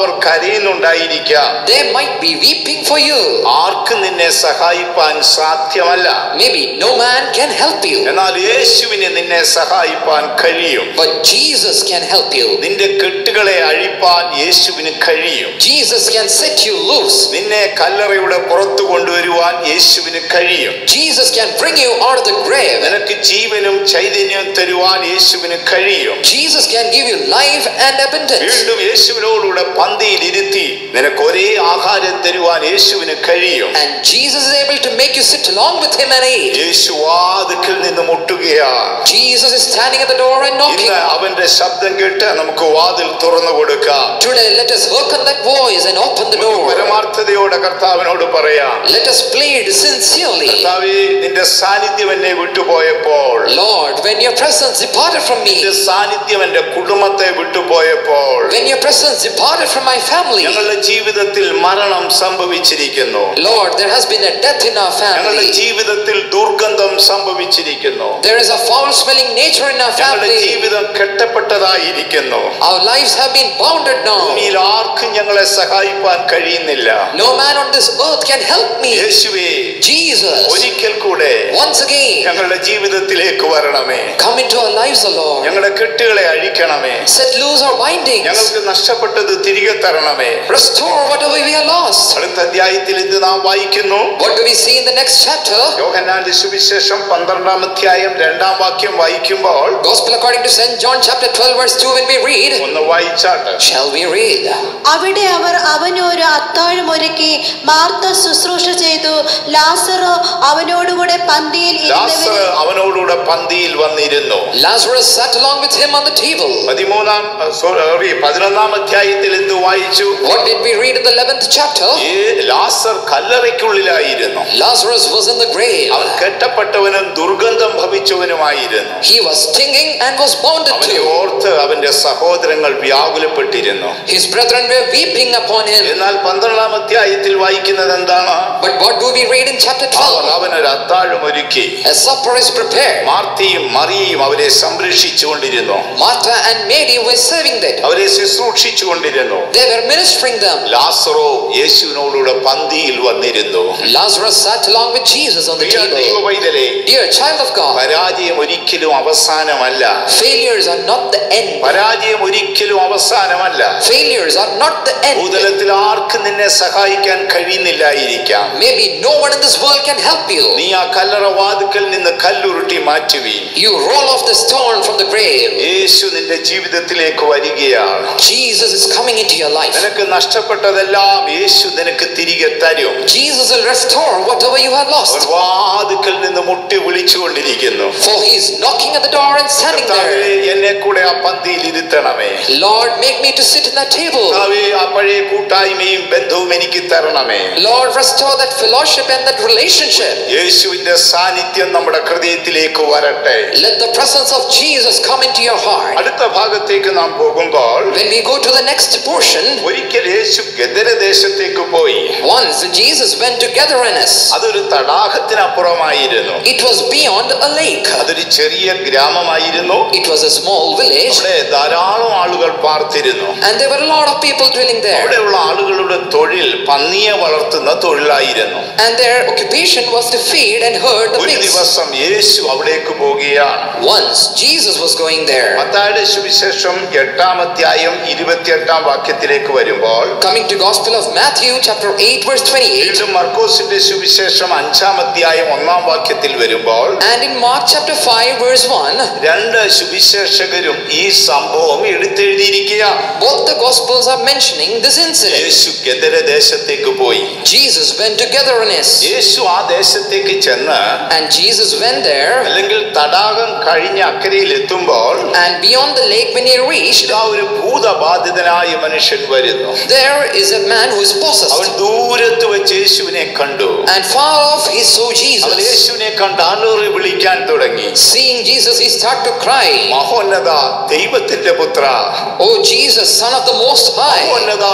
അവർ കരയുന്നുണ്ടായിരിക്കാം They might be weeping for you. ആർക്കും നിന്നെ സഹായിപ്പാൻ സാധ്യമല്ല Maybe no man can help you, എന്നാൽ യേശുവിന് നിന്നെ സഹായിപ്പാൻ കഴിയും but Jesus can help you. നിന്റെ കെട്ടുകളെ അഴിപ്പാൻ യേശുവിന് കഴിയും Jesus can set you loose. നിന്നെ കല്ലറയുടെ പുറത്തു കൊണ്ടുവരുവാൻ യേശുവിന് കഴിയും Jesus can bring you out of the grave. നിനക്ക് ജീവനും ചൈതന്യവും തരുവാൻ യേശുവിന് കഴിയും Jesus can give you life and abundance. വീണ്ടും യേശുവിനോടുകൂടെ പന്തിയിൽ ഇരുത്തി നിനക്ക് ഒരേ ആഹാരം തരുവാൻ യേശുവിന് കഴിയും And Jesus is able to make you sit along with him and eat. യേശു വാതിക്കൽ നിന്ന് മുട്ടുകയാണ് Jesus is standing at the door and knocking. ഇന്ന് അവന്റെ ശബ്ദം കേട്ട് നമുക്ക് വാതിൽ തുറന്നു കൊടുക്കാം Today, let us hearken that voice and open the നമുക്ക് door. പരമാർത്ഥതയോടെ കർത്താവിനോട് പറയാം Let us plead sincerely. കർത്താവേ നിന്റെ സാന്നിധ്യം എന്നെ വിട്ടുപോയപ്പോൾ Lord, when your presence departed from നിന്റെ me, സാന്നിധ്യം എന്റെ കുടുംബത്തെ വിട്ടുപോയപ്പോൾ when your presence departed from my family, ഞങ്ങളുടെ ജീവിതത്തിൽ മരണം സംഭവിച്ചിരിക്കുന്നു Lord, there has been a death in our ഞങ്ങളുടെ family. ജീവിതത്തിൽ ദുർഗന്ധം സംഭവിച്ചിരിക്കുന്നു There is a foul smelling nature in our ഞങ്ങളുടെ family. ജീവിതം കെട്ടപ്പെട്ടതായിരിക്കുന്നു Our lives have been bounded now. ഭൂമിയിൽ ആർക്കും ഞങ്ങളെ സഹായിപ്പാൻ കഴിയുന്നില്ല No man on this earth can help me. യേശുവേ Jesus, ഒരിക്കൽ കൂടെ once again, ഞങ്ങളുടെ ജീവിതത്തിലേക്ക് വരണമേ come into our lives, O Lord. ഞങ്ങളുടെ കെട്ടുകളെ അഴിക്കണമേ Set loose our bindings. ഞങ്ങൾക്ക് നഷ്ടപ്പെട്ടത് തിരികെ തരണമേ Restore whatever we have lost. അടുത്ത അധ്യായത്തിൽ ഇന്ന് നാം വായിക്കുന്നു What do we see in the next chapter? യോഹന്നാന്റെ സുവിശേഷം പന്ത്രണ്ടാം അധ്യായം രണ്ടാം വാക്യം വായിക്കുമ്പോൾ Gospel according to St. John chapter 12 verse 2 when we read, ഒന്ന് വായിച്ചാട്ട് shall we read? അവിടെ അവർ അവന് ഒരു അത്താഴം ഒരുക്കി മാർത്ത ശുശ്രൂഷ ചെയ്തു ലാസറോ അവനോടുകൂടെ പന്തിയിൽ ലാസർ ഇരുന്നവരെ അവനോടുകൂടെ പന്തിയിൽ വന്നിരുന്നു Lazarus sat along with him on the table. പതിമൂന്നാം സോറി പതിനൊന്നാം അധ്യായത്തിൽ എന്ത് വായിച്ചു What did we read in the 11th chapter? ഏ ലാസർ കല്ലറയ്ക്കുള്ളിലായിരുന്നു Lazarus was in the grave. അവൻ കെട്ടപ്പെട്ടവനും ദുർഗന്ധം ഭവിച്ചവനുമായിരുന്നു He was stinging and was bounded അവനെ to. ഓർത്ത് അവന്റെ സഹോദരങ്ങൾ വ്യാകുലപ്പെട്ടിരുന്നു His brethren were weeping upon him. എന്നാൽ പന്ത്രണ്ടാം അധ്യായത്തിൽ വായിക്കുന്നത് എന്താണ് But what do we read in chapter അവർ 12? അവനൊരു അത്താഴം ഒരുക്കി A supper is prepared. മാർത്തിയും മറിയയും അവരെ സംരക്ഷിച്ചുകൊണ്ടിരുന്നു Martha and Mary were serving that. അവരെ ശുശ്രൂഷിച്ചുകൊണ്ടിരുന്നു They were ministering them. ലാസറോ യേശുവിനോടുകൂടെ പന്തിയിൽ വന്നിരുന്നു Lazarus sat along with Jesus on the Priya table. ദൈവവൈതലേ Dear child of God, പരാജയം ഒരിക്കലും അവസാനമല്ല failures are not the end. പരാജയം ഒരിക്കലും അവസാനമല്ല Failures are not the end. ഭൂതലത്തിൽ ആർക്കും നിന്നെ സഹായിക്കാൻ കഴിയുന്നില്ലായിരിക്കാം Maybe no one in this world can help you. നീ ആ കല്ലറ വാതുക്കൽ നിന്ന് കല്ലുരുട്ടി മാറ്റുവീൻ You roll off the stone from the grave. യേശു നിന്റെ ജീവിതത്തിലേക്ക് വരികയാണ് Jesus is coming into your life. നിനക്ക് നഷ്ടപ്പെട്ടതെല്ലാം യേശു നിനക്ക് തിരികെ തരും Jesus will restore whatever you have അവൻ lost. വാതുക്കൽ നിന്ന് മുട്ടി വിളിച്ചുകൊണ്ടിരിക്കുന്നു For he is knocking at the door and standing കർത്താവേ, there. എന്നെ കൂടെ ആ പന്തിയിൽ ഇരുത്തണമേ Lord, make me to sit in that table. കർത്താവേ, ആ പഴയ കൂട്ടായ്മയും ബന്ധവും എനിക്ക് തരണമേ Lord, restore that fellowship and that relationship. യേശുവിന്റെ സാന്നിധ്യം നമ്മുടെ ഹൃദയത്തിലേക്ക് വരട്ടെ Let the presence of Jesus come into your heart. അടുത്ത ഭാഗത്തേക്ക് നാം പോകുമ്പോൾ When we go to the next portion, ഒരിക്കൽ യേശു ഗദരദേശത്തേക്ക് പോയി once Jesus went to Gadarenes. അതൊരു തടാകത്തിനപ്പുറമായിരുന്നു It was beyond a lake. അതൊരു ചെറിയ ഗ്രാമമായിരുന്നു It was a small village, അവിടെ ധാരാളം ആളുകൾ പാർത്തിരുന്നു and there were a lot of people dwelling there. അവിടെയുള്ള ആളുകളുടെ തൊഴിൽ പന്നിയെ വളർത്തുന്ന തൊഴിലായിരുന്നു And their occupation was to feed and herd the ഒരു pigs. ദിവസം യേശു അവിടേക്ക് പോവുകയാണ് Once Jesus was going there. മത്തായുടെ സുവിശേഷം എട്ടാം അധ്യായം ഇരുപത്തിയെട്ടാം വാക്യത്തിലേക്ക് വരുമ്പോൾ Coming to Gospel of Matthew, chapter 8, verse 28. വീണ്ടും മർക്കോസിന്റെ സുവിശേഷം അഞ്ചാം അധ്യായം ഒന്നാം വാക്യത്തിൽ വരുമ്പോൾ And in Mark chapter 5, verse 1, രണ്ട് സുവിശേഷകരും ഈ സംഭവം എടുത്തെഴുതിയിരിക്കുക both the Gospels are mentioning this incident. യേശു ഗദര ദേശത്തേക്ക് പോയി Jesus went to Gadarenes. യേശു ആ ദേശത്തേക്ക് ചെന്ന് And Jesus went there. അല്ലെങ്കിൽ തടാകം കഴിഞ്ഞ് അക്കരയിൽ എത്തുമ്പോൾ And beyond the lake, when he reached, ഇതാ ഒരു ഭൂതബാധിതനായ മനുഷ്യൻ വരുന്നു there is a man who is അവൻ possessed. ദൂരത്ത് വെച്ച് യേശുവിനെ കണ്ടു And far off, he saw അവൻ Jesus. യേശുവിനെ കണ്ട് അലറി വിളിക്കാൻ തുടങ്ങി Seeing Jesus, he started to cry, മഹോന്നത ദൈവത്തിന്റെ പുത്ര Oh Jesus, Son of the Most High, മഹോന്നത ദൈവ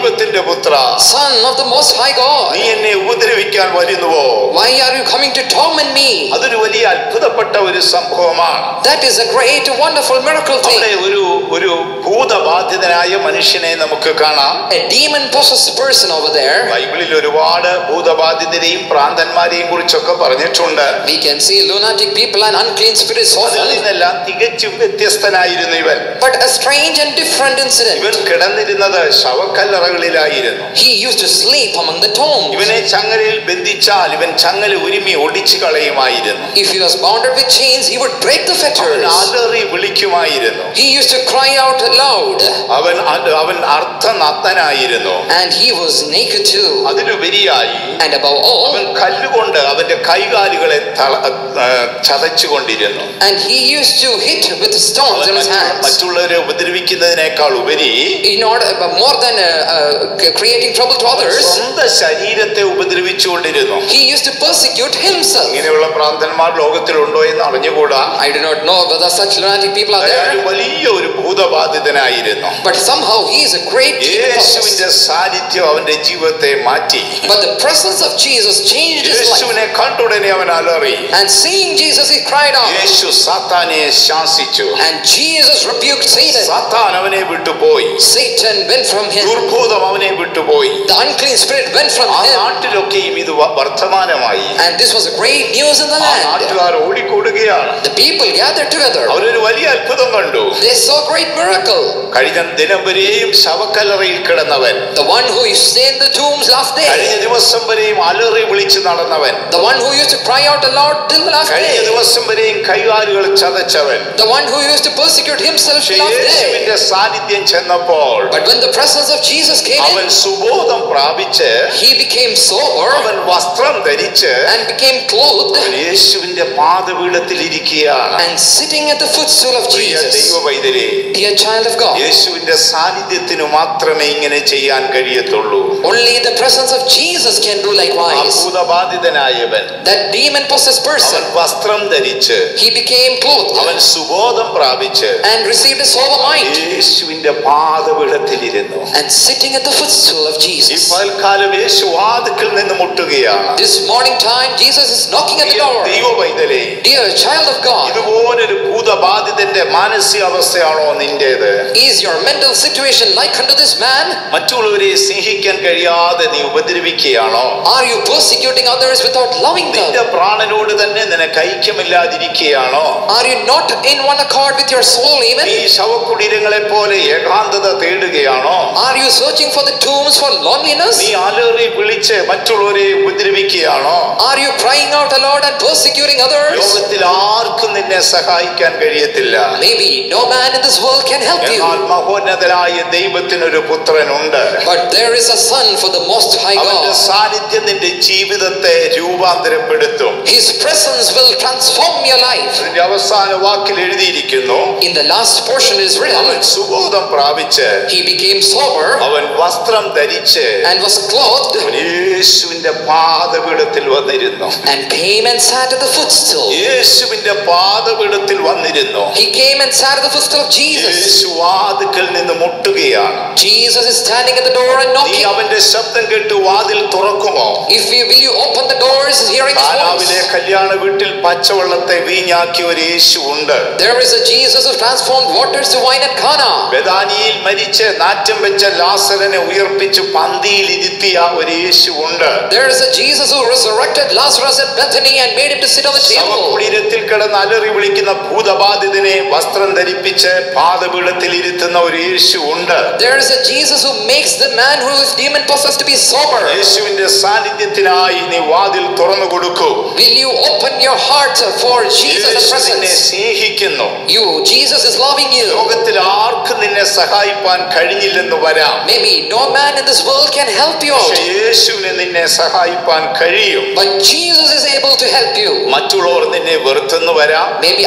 ദൈവത്തിന്റെ പുത്ര Son of the Most High God, നീ എന്നെ ഉപദ്രവിക്കാൻ വരുന്നുവോ why are you coming to torment me? അതൊരു വലിയ അത്ഭുതപ്പെട്ട ഒരു സംഭവമാണ് That is a great, wonderful miracle അവിടെ thing. ഒരു ഒരു ഭൂതബാധിതനായ മനുഷ്യനെ നമുക്ക് കാണാം A demon possessed person over there. ബൈബിളിൽ ഒരുപാട് ഭൂതബാധിതരെയും പ്രാന്തന്മാരെയും കുറിച്ചൊക്കെ പറഞ്ഞിട്ടുണ്ട് We can see lunatic people and unclean spirits അതിൽ often. നിന്നെല്ലാം തികച്ചും വ്യത്യസ്തനായിരുന്നു ഇവൻ But a strange and different incident. ഇവൻ കിടന്നിരുന്നത് ശവക്കല്ലറകളിലായിരുന്നു He used to sleep among the tombs. ഇവനെ ചങ്ങലയിൽ ബന്ധിച്ചാൽ ഇവൻ ചങ്ങല ഉരുമി ഒടിച്ചു കളയുമായിരുന്നു If he was bounded with chains, he would break the അവൻ fetters. അലറി വിളിക്കുമായിരുന്നു He used to cry out aloud. അവൻ അ- അവൻ അർത്ഥനഗ്നനായിരുന്നു And he was naked too. അതിലുപരിയായി And above all, അവൻ കല്ലുകൊണ്ട് അവന്റെ കൈകാലുകളെ തള- ആ, ചതച്ചുകൊണ്ടിരുന്നു and he used to hit with stones അവൻ in his മറ്റു- hands. മറ്റുള്ളവരെ ഉപദ്രവിക്കുന്നതിനേക്കാൾ ഉപരി In order, but more than uh, uh, creating trouble to അവൻ others, സ്വന്തം ശരീരത്തെ ഉപദ്രവിച്ചുകൊണ്ടിരുന്നു he used to persecute himself. ഇങ്ങനെയുള്ള പ്രാന്തന്മാർ ലോകത്തിലുണ്ടോ എന്ന് അറിഞ്ഞുകൂടാ I do not know whether such lunatic people are അയാൾ there, വലിയ ഒരു ഭൂതബാധിതനായിരുന്നു but somehow he is a great demon possessed. യേശുവിന്റെ സാന്നിധ്യം അവന്റെ ജീവിതത്തെ മാറ്റി But the presence of Jesus changed his life. യേശുവിനെ കണ്ടുടനെ അവൻ അലറി And seeing Jesus, he cried out. യേശു സാത്താനെ ശാസിച്ചു And Jesus rebuked Satan. സാത്താൻ അവനെ വിട്ടുപോയി Satan went from him. ദുർഭൂതം അവനെ വിട്ടുപോയി The unclean spirit went from ആ him. നാട്ടിലൊക്കെയും ഇത് വ- വർത്തമാനമായി And this was a great news in the ആ land. നാട്ടുകാർ ഓടിക്കൂടുകയാണ് The people gathered together. അവരൊരു വലിയ അത്ഭുതം കണ്ടു They saw great miracle. കഴിഞ്ഞ ദിനം വരെയും ശവക്കല്ലറയിൽ കിടന്നവൻ The one who stayed in the tombs last കഴിഞ്ഞ day. ദിവസം വരെയും അലറി വിളിച്ച് നടന്നവൻ The one who used to cry out aloud till the last കഴിഞ്ഞ day. ദിവസം വരെയും കൈകാലുകൾ ചതച്ചവൻ The one who used to persecute himself പക്ഷേ last day. യേശുവിന്റെ സാന്നിധ്യം ചെന്നപ്പോൾ But when the presence of Jesus came അവൻ in, സുബോധം പ്രാപിച്ച് he became sober അവൻ വസ്ത്രം ധരിച്ച് and became clothed അവൻ യേശുവിന്റെ പാദപീഠത്തിൽ ഇരിക്കുകയാണ് and sitting at the footstool of Priya Jesus. ദൈവവൈദ്യരെ Dear child of God, യേശുവിന്റെ സാന്നിധ്യത്തിന് മാത്രമേ ഇങ്ങനെ ചെയ്യാൻ കഴിയത്തുള്ളൂ only the presence of Jesus can do likewise. അത്ഭുതബാധിതനായവൻ That demon possessed അവൻ person, വസ്ത്രം ധരിച്ച് he became clothed അവൻ സുബോധം പ്രാപിച്ച് and received a sober mind യേശുവിന്റെ പാദപീഠത്തിലിരുന്നു and sitting at the footstool of ഈ Jesus. പൽക്കാലം യേശു വാതുക്കൽ നിന്ന് മുട്ടുകയാണ് This morning time, Jesus is knocking at the door. ദൈവവൈതലേ Dear child of God, ഇതുപോലൊരു ഭൂതബാധിതന്റെ മാനസികാവസ്ഥയാണോ നിന്റേത് is your mental situation like unto this man? മറ്റുള്ളവരെ സ്നേഹിക്കാൻ കഴിയാതെ നീ ഉപദ്രവിക്കുകയാണോ Are you persecuting others without loving നിന്റെ them? പ്രാണനോട് തന്നെ നിനക്ക് ഐക്യമില്ലാതിരിക്കുകയാണോ Are you not in one accord with your soul നീ even? ശവക്കുടീരങ്ങളെ പോലെ ഏകാന്തത തേടുകയാണോ Are you searching for the tombs for loneliness? നീ അലറി വിളിച്ച് മറ്റുള്ളവരെ ഉപദ്രവിക്കുകയാണോ Are you crying out aloud and persecuting others? ലോകത്തിൽ ആർക്കും നിന്നെ സഹായിക്കാൻ കഴിയത്തില്ല Maybe no man in this world can help you. എന്നാൽ മഹോന്നതനായ ദൈവത്തിനൊരു പുത്രനുണ്ട് But there is a son for the Most High അവന്റെ God. സാന്നിധ്യം നിന്റെ ജീവിതത്തെ രൂപാന്തരപ്പെടുത്തും His presence will transform your life. അതിന്റെ അവസാന വാക്കിൽ എഴുതിയിരിക്കുന്നു In the last portion is അവൻ written, സുബോധം പ്രാപിച്ച് he became sober അവൻ വസ്ത്രം ധരിച്ച് and was clothed അവൻ യേശുവിന്റെ പാദപീഠത്തിൽ വന്നിരുന്നു and came and sat at the footstool. യേശുവിന്റെ പാദപീഠത്തിൽ വന്നിരുന്നു He came and sat at the footstool of Jesus. യേശു വാതുക്കൽ നിന്ന് മുട്ടുകയാണ് Jesus is standing at the door and നീ knocking. അവന്റെ ശബ്ദം കേട്ട് വാതിൽ തുറക്കുമോ If you will you open the doors hearing his കാനാവിലെ voice? കല്യാണ വീട്ടിൽ പച്ചവെള്ളത്തെ വീഞ്ഞാക്കിയ ഒരു യേശു ഉണ്ട് There is a Jesus who transformed waters to wine at Cana. ബദാനിയിൽ മരിച്ച് നാറ്റം വെച്ച ലാസരനെ ഉയർപ്പിച്ച് പന്തിയിൽ ഇരുത്തിയ ഒരു യേശു ഉണ്ട് There is a Jesus who resurrected Lazarus at Bethany and made him to sit on the table. ശവകുടീരത്തിൽ കിടന്ന് അലറി വിളിക്കുന്ന ഭൂതബാധിതനെ വസ്ത്രം ധരിപ്പിച്ച് പാദപീഠത്തിൽ ഇരുത്തുന്ന ഒരു യേശു ഉണ്ട് There is a Jesus who makes the man who is demon possessed to be sober. യേശുവിന്റെ സാന്നിധ്യത്തിനായി നീ വാതിൽ തുറന്നു കൊടുക്കൂ Will you open your heart for Jesus' യേശു നിന്നെ presence? സ്നേഹിക്കുന്നു You, Jesus is loving you. ലോകത്തിൽ ആർക്കും നിന്നെ സഹായിപ്പാൻ കഴിഞ്ഞില്ലെന്ന് വരാം Maybe no man in this world can help you പക്ഷെ out, യേശുവിന് നിന്നെ സഹായിപ്പാൻ കഴിയും but Jesus is able to help you. മറ്റുള്ളവർ നിന്നെ വെറുത്തെന്ന് വരാം Maybe others may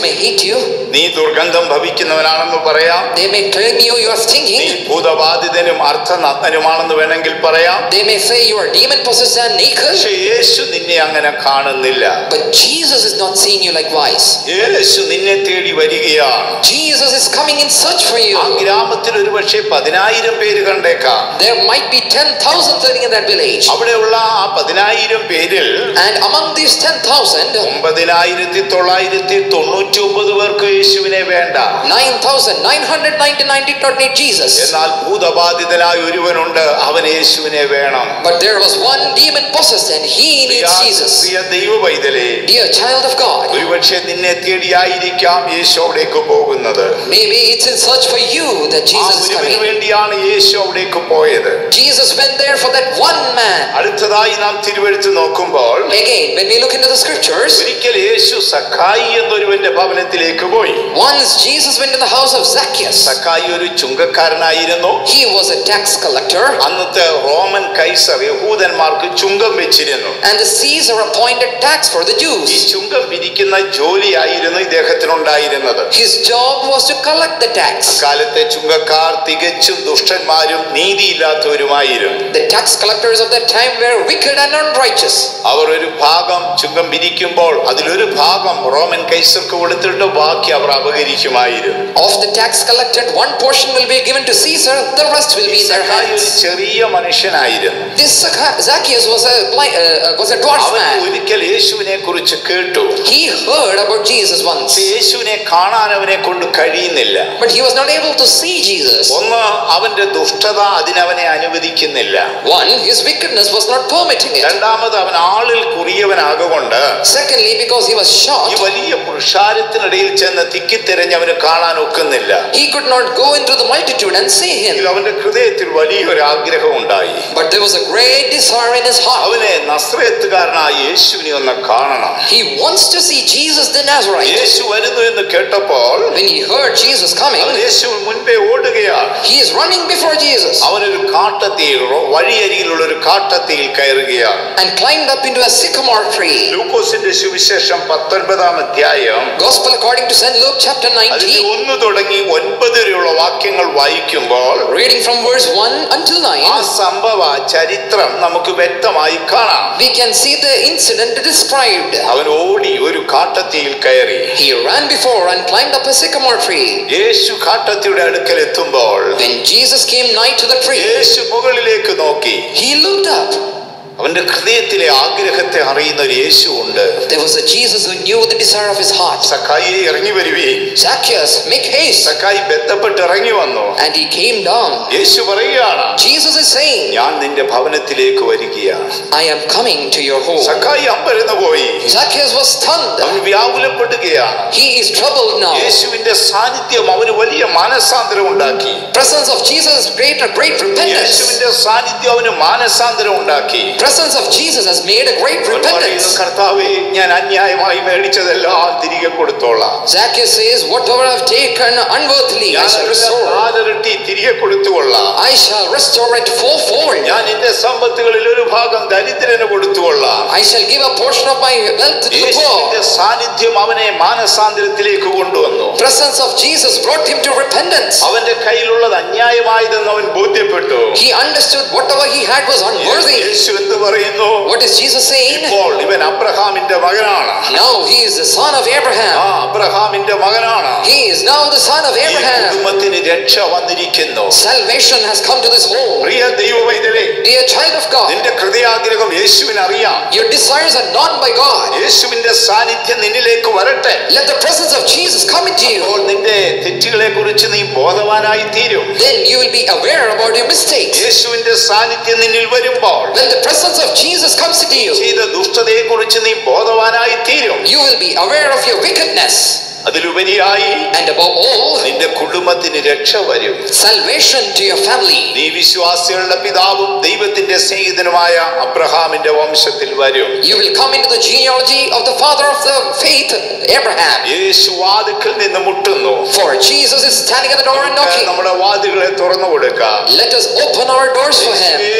may hate you. നീ ദുർഗന്ധം ഭവിക്കുന്നവനാണെന്ന് പറയാം They may term you you are നീ stinking. ഭൂതബാധിതനും അർത്ഥനഗ്നനുമാണെന്ന് വേണമെങ്കിൽ പറയാം They may say you are demon possessed and naked. പക്ഷെ യേശു നിന്നെ അങ്ങനെ കാണുന്നില്ല But Jesus is not seeing you likewise. യേശു നിന്നെ തേടി വരികയാണ് Jesus is coming in search for ആ you. ഗ്രാമത്തിൽ ഒരു പക്ഷേ പതിനായിരം പേര് കണ്ടേക്കാം There might be 10,000 living in that village. അവിടെയുള്ള ആ പതിനായിരം പേരിൽ And among these 10,000, ഒമ്പതിനായിരത്തി തൊള്ളായിരത്തി തൊണ്ണൂറ്റി ഒമ്പത് പേർക്ക് യേശുവിനെ വേണ്ട 9,999 did not need Jesus. എന്നാൽ ഭൂതബാധിതനായ ഒരുവനുണ്ട് അവൻ യേശുവിനെ വേണം But there was one demon possessed and he needs Jesus. പ്രിയ ദൈവ പൈതലേ Dear child of God, ഒരുപക്ഷെ നിന്നെ തേടിയായിരിക്കാം യേശു അവിടേക്ക് പോകുന്നത് maybe it's in search for you that ആ Jesus is ഒരുവന് coming. വേണ്ടിയാണ് യേശു അവിടേക്ക് പോയത് Jesus went there for that one man. അടുത്തതായി നാം തിരുവെടുത്ത് നോക്കുമ്പോൾ Again, when we look into the scriptures, ഒരിക്കൽ യേശു സഖായി എന്നൊരുവന്റെ ഭവനത്തിലേക്ക് പോയി once Jesus went to the house of Zacchaeus. സഖായി ഒരു ചുങ്കക്കാരനായിരുന്നു He was a tax collector, അന്നത്തെ റോമൻ കൈസർ യഹൂദന്മാർക്ക് ചുങ്കം വെച്ചിരുന്നു and the Caesar appointed tax for the ഈ Jews. Chungam പിരിക്കുന്ന ജോലിയായിരുന്നു ഇദ്ദേഹത്തിനുണ്ടായിരുന്നത് His job was to collect the tax. കാലത്തെ ചുങ്കക്കാർ തികച്ചും ദുഷ്ടന്മാരും നീതിയില്ലാത്തവരുമായിരുന്നു The tax collectors of that time were wicked and unrighteous. അവർ ഒരു ഭാഗം ചുങ്കം പിരിക്കുമ്പോൾ അതിലൊരു ഭാഗം റോമൻ കൈസർക്ക് കൊടുത്തിട്ട് ബാക്കി അവർ അപകരിക്കുമായിരുന്നു Of the tax collected, one portion will be given to Caesar, the rest will be in their സഖായി ഒരു hands. ചെറിയ മനുഷ്യനായിരുന്നു This Zaccha- Zacchaeus was a blind, uh, was a dwarf അവൻ man. ഒരിക്കൽ യേശുവിനെ കുറിച്ച് കേട്ടു He heard about Jesus once, പക്ഷേ യേശുവിനെ കാണാൻ അവനെ കൊണ്ട് കഴിയുന്നില്ല but he was not able to see Jesus. ഒന്ന് അവന്റെ ദുഷ്ടത അതിനവനെ അനുവദിക്കുന്നില്ല One, his wickedness was not permitting it. രണ്ടാമത് അവൻ ആളിൽ കുറിയവനാകൊണ്ട് Secondly, because he was ഈ short, വലിയ പുരുഷാരത്തിനിടയിൽ ചെന്ന് തിക്കിത്തിരഞ്ഞ് അവന് കാണാൻ ഒക്കുന്നില്ല he could not go into the multitude and see him. എങ്കിലും അവന്റെ ഹൃദയത്തിൽ വലിയൊരു ആഗ്രഹം ഉണ്ടായി But there was a great desire in his heart. അവനെ നസ്രയത്തുകാരനായ യേശുവിനെ ഒന്ന് കാണണം He wants to see Jesus the Nazarite. യേശു വരുന്നു എന്ന് കേട്ടപ്പോൾ When he heard Jesus coming, അവൻ യേശു മുൻപേ ഓടുകയാണ് he is running before Jesus അവനൊരു കാട്ടത്തിയിൽ റോ- വഴിയരികിലുള്ള ഒരു കാട്ടത്തിയിൽ കയറുകയാണ് and climbed up into a sycamore tree. ലൂക്കോസിന്റെ സുവിശേഷം പത്തൊൻപതാം അധ്യായം Gospel according to St. Luke chapter അതിൽ 19, ഒന്ന് തുടങ്ങി ഒൻപത് വരെയുള്ള വാക്യങ്ങൾ വായിക്കുമ്പോൾ reading from verse 1 until ആ 9, സംഭവ ചരിത്രം നമുക്ക് വ്യക്തമായി കാണാം we can see the incident described. അവൻ ഓടി ഒരു കാട്ടത്തിയിൽ കയറി He ran before and climbed up a sycamore tree. യേശു കാട്ടത്തിയുടെ അടുക്കൽ എത്തുമ്പോൾ When Jesus came nigh to the tree, യേശു മുകളിലേക്ക് നോക്കി he looked up. അവന്റെ ഹൃദയത്തിലെ ആഗ്രഹത്തെ അറിയുന്ന ഒരു യേശു ഉണ്ട് There was a Jesus who knew the desire of his heart. സഖായി ഇറങ്ങി വരുവേ Zacchaeus, make haste. സഖായി ബന്ധപ്പെട്ട് ഇറങ്ങി വന്നു And he came down. യേശു പറയുകയാണ് Jesus is saying, ഞാൻ നിന്റെ ഭവനത്തിലേക്ക് വരികയാണ് I am coming to your home. സഖായി അമ്പരന്ന് പോയി Zacchaeus was stunned. അവൻ വ്യാകുലപ്പെടുകയാണ് He is troubled now. യേശുവിന്റെ സാന്നിധ്യം അവന് വലിയ മാനസാന്തരം ഉണ്ടാക്കി Presence of Jesus great a great repentance. യേശുവിന്റെ സാന്നിധ്യം അവന് മാനസാന്തരം ഉണ്ടാക്കി Presence of Jesus has made a great അവൻ പറയുന്നു repentance. കർത്താവേ ഞാൻ അന്യായമായി മേടിച്ചതെല്ലാം തിരികെ കൊടുത്തോളാം Zacchaeus says, Whatever I've taken unworthily, I ഞാൻ shall അതിന്റെ restore. നാലിരട്ടി തിരികെ കൊടുത്തുകൊള്ളാം I shall restore it fourfold. ഞാൻ എന്റെ സമ്പത്തുകളിൽ ഒരു ഭാഗം ദരിദ്രന് കൊടുത്തുകൊള്ളാം I shall give a portion of my wealth to the യേശുവിന്റെ poor. സാന്നിധ്യം അവനെ മാനസാന്തരത്തിലേക്ക് കൊണ്ടുവന്നു Presence of Jesus brought him to repentance. അവന്റെ കയ്യിലുള്ളത് അന്യായമായതെന്ന് അവൻ ബോധ്യപ്പെട്ടു He understood whatever he had was unworthy. യേശു എന്ത് പറയുന്നു What is Jesus saying? ഇപ്പോൾ ഇവൻ അബ്രഹാമിന്റെ മകനാണ് Now he is the son of ആ Abraham. അബ്രഹാമിന്റെ മകനാണ് He is now the son of ഈ Abraham. കുടുംബത്തിന് രക്ഷ വന്നിരിക്കുന്നു Salvation has come to this home. Priya ദൈവവൈദ്യരെ Dear child of God, നിന്റെ ഹൃദയാഗ്രഹം യേശുവിന് അറിയാം your desires are known by God. യേശുവിന്റെ സാന്നിധ്യം നിന്നിലേക്ക് വരട്ടെ Let the presence of Jesus come into അപ്പോൾ you. നിന്റെ തെറ്റുകളെ കുറിച്ച് നീ ബോധവാനായി തീരും Then you will be aware about your mistakes. യേശുവിന്റെ സാന്നിധ്യം നിന്നിൽ വരുമ്പോൾ When the presence of Jesus comes into you, ചെയ്ത ദുഷ്ടതയെ കുറിച്ച് നീ ബോധവാനായി തീരും you will be aware of your wickedness. അതിലുപരിയായി And above all, നിന്റെ കുടുംബത്തിന് രക്ഷ വരും salvation to your family. നീ വിശ്വാസികളുടെ പിതാവും ദൈവത്തിന്റെ സ്നേഹിതനുമായ അബ്രഹാമിന്റെ വംശത്തിൽ വരും You will come into the genealogy of the father of the faith, Abraham. യേശു വാതിക്കൽ നിന്ന് മുട്ടുന്നു For Jesus is standing at the door and knocking. നമ്മുടെ വാതിലുകളെ തുറന്നു കൊടുക്കാം Let us open our doors for him. യേശുവേ, നീ എന്റെ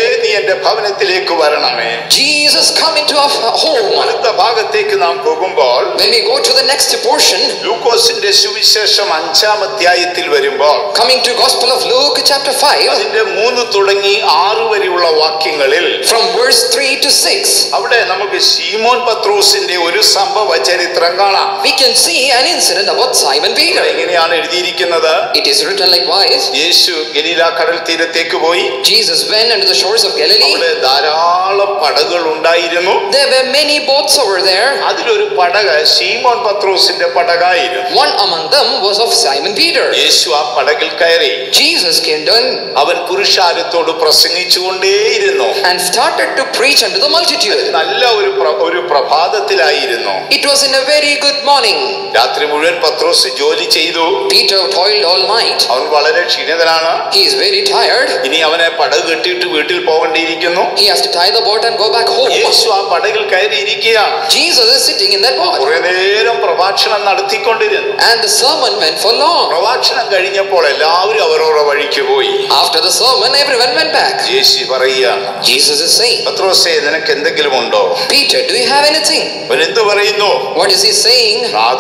എന്റെ ഭവനത്തിലേക്ക് വരണമേ Jesus, come into our home. അടുത്ത ഭാഗത്തേക്ക് നാം പോകുമ്പോൾ When we go to the next portion, ലൂക്കോസിന്റെ സുവിശേഷം അഞ്ചാം അധ്യായത്തിൽ വരുമ്പോൾ coming to Gospel of Luke, chapter 5, അതിന്റെ മൂന്ന് തുടങ്ങി ആറ് വരെയുള്ള വാക്യങ്ങളിൽ from verse 3 to 6, അവിടെ നമുക്ക് ശീമോൻ പത്രോസിന്റെ ഒരു സംഭവ ചരിത്രം കാണാം we can see an incident about Simon ഇവിടെ Peter. എങ്ങനെയാണ് എഴുതിയിരിക്കുന്നത് It is written likewise യേശു ഗലീല കടൽ തീരത്തേക്ക് പോയി Jesus went unto the shores of Galilee. അവിടെ ധാരാളം പടകൾ ഉണ്ടായിരുന്നു There were many boats over there. അതിലൊരു പടക ശീമോൻ പത്രോസിന്റെ പടകായിരുന്നു One among them was of Simon Peter. യേശു ആ പടകിൽ കയറി Jesus came down അവൻ പുരുഷാരത്തോട് പ്രസംഗിച്ചുകൊണ്ടേയിരുന്നു and started to preach unto the multitude. നല്ല ഒരു പ്ര- ഒരു പ്രഭാതത്തിലായിരുന്നു It was in a very good morning. രാത്രി മുഴുവൻ പത്രോസ് ജോലി ചെയ്തു Peter toiled all night. അവൻ വളരെ ക്ഷീണിതനാണ് He is very tired. ഇനി അവനെ പടക് കെട്ടിയിട്ട് വീട്ടിൽ പോകേണ്ടിയിരിക്കുന്നു He has to tie the boat and go back home. യേശു ആ പടകിൽ കയറിയിരിക്കുകയാണ് Jesus is sitting in that boat. കുറെ നേരം പ്രഭാഷണം നടത്തിക്കൊണ്ടിരുന്നു And the sermon went for long. പ്രഭാഷണം കഴിഞ്ഞപ്പോൾ എല്ലാവരും അവരവരുടെ വഴിക്ക് പോയി After the sermon, everyone went back. യേശു പറയുകയാണ് Jesus is saying, പത്രോസേ നിനക്ക് എന്തെങ്കിലും ഉണ്ടോ Peter, do you have anything? അവൻ എന്ത് പറയുന്നു What is he saying? നാഥ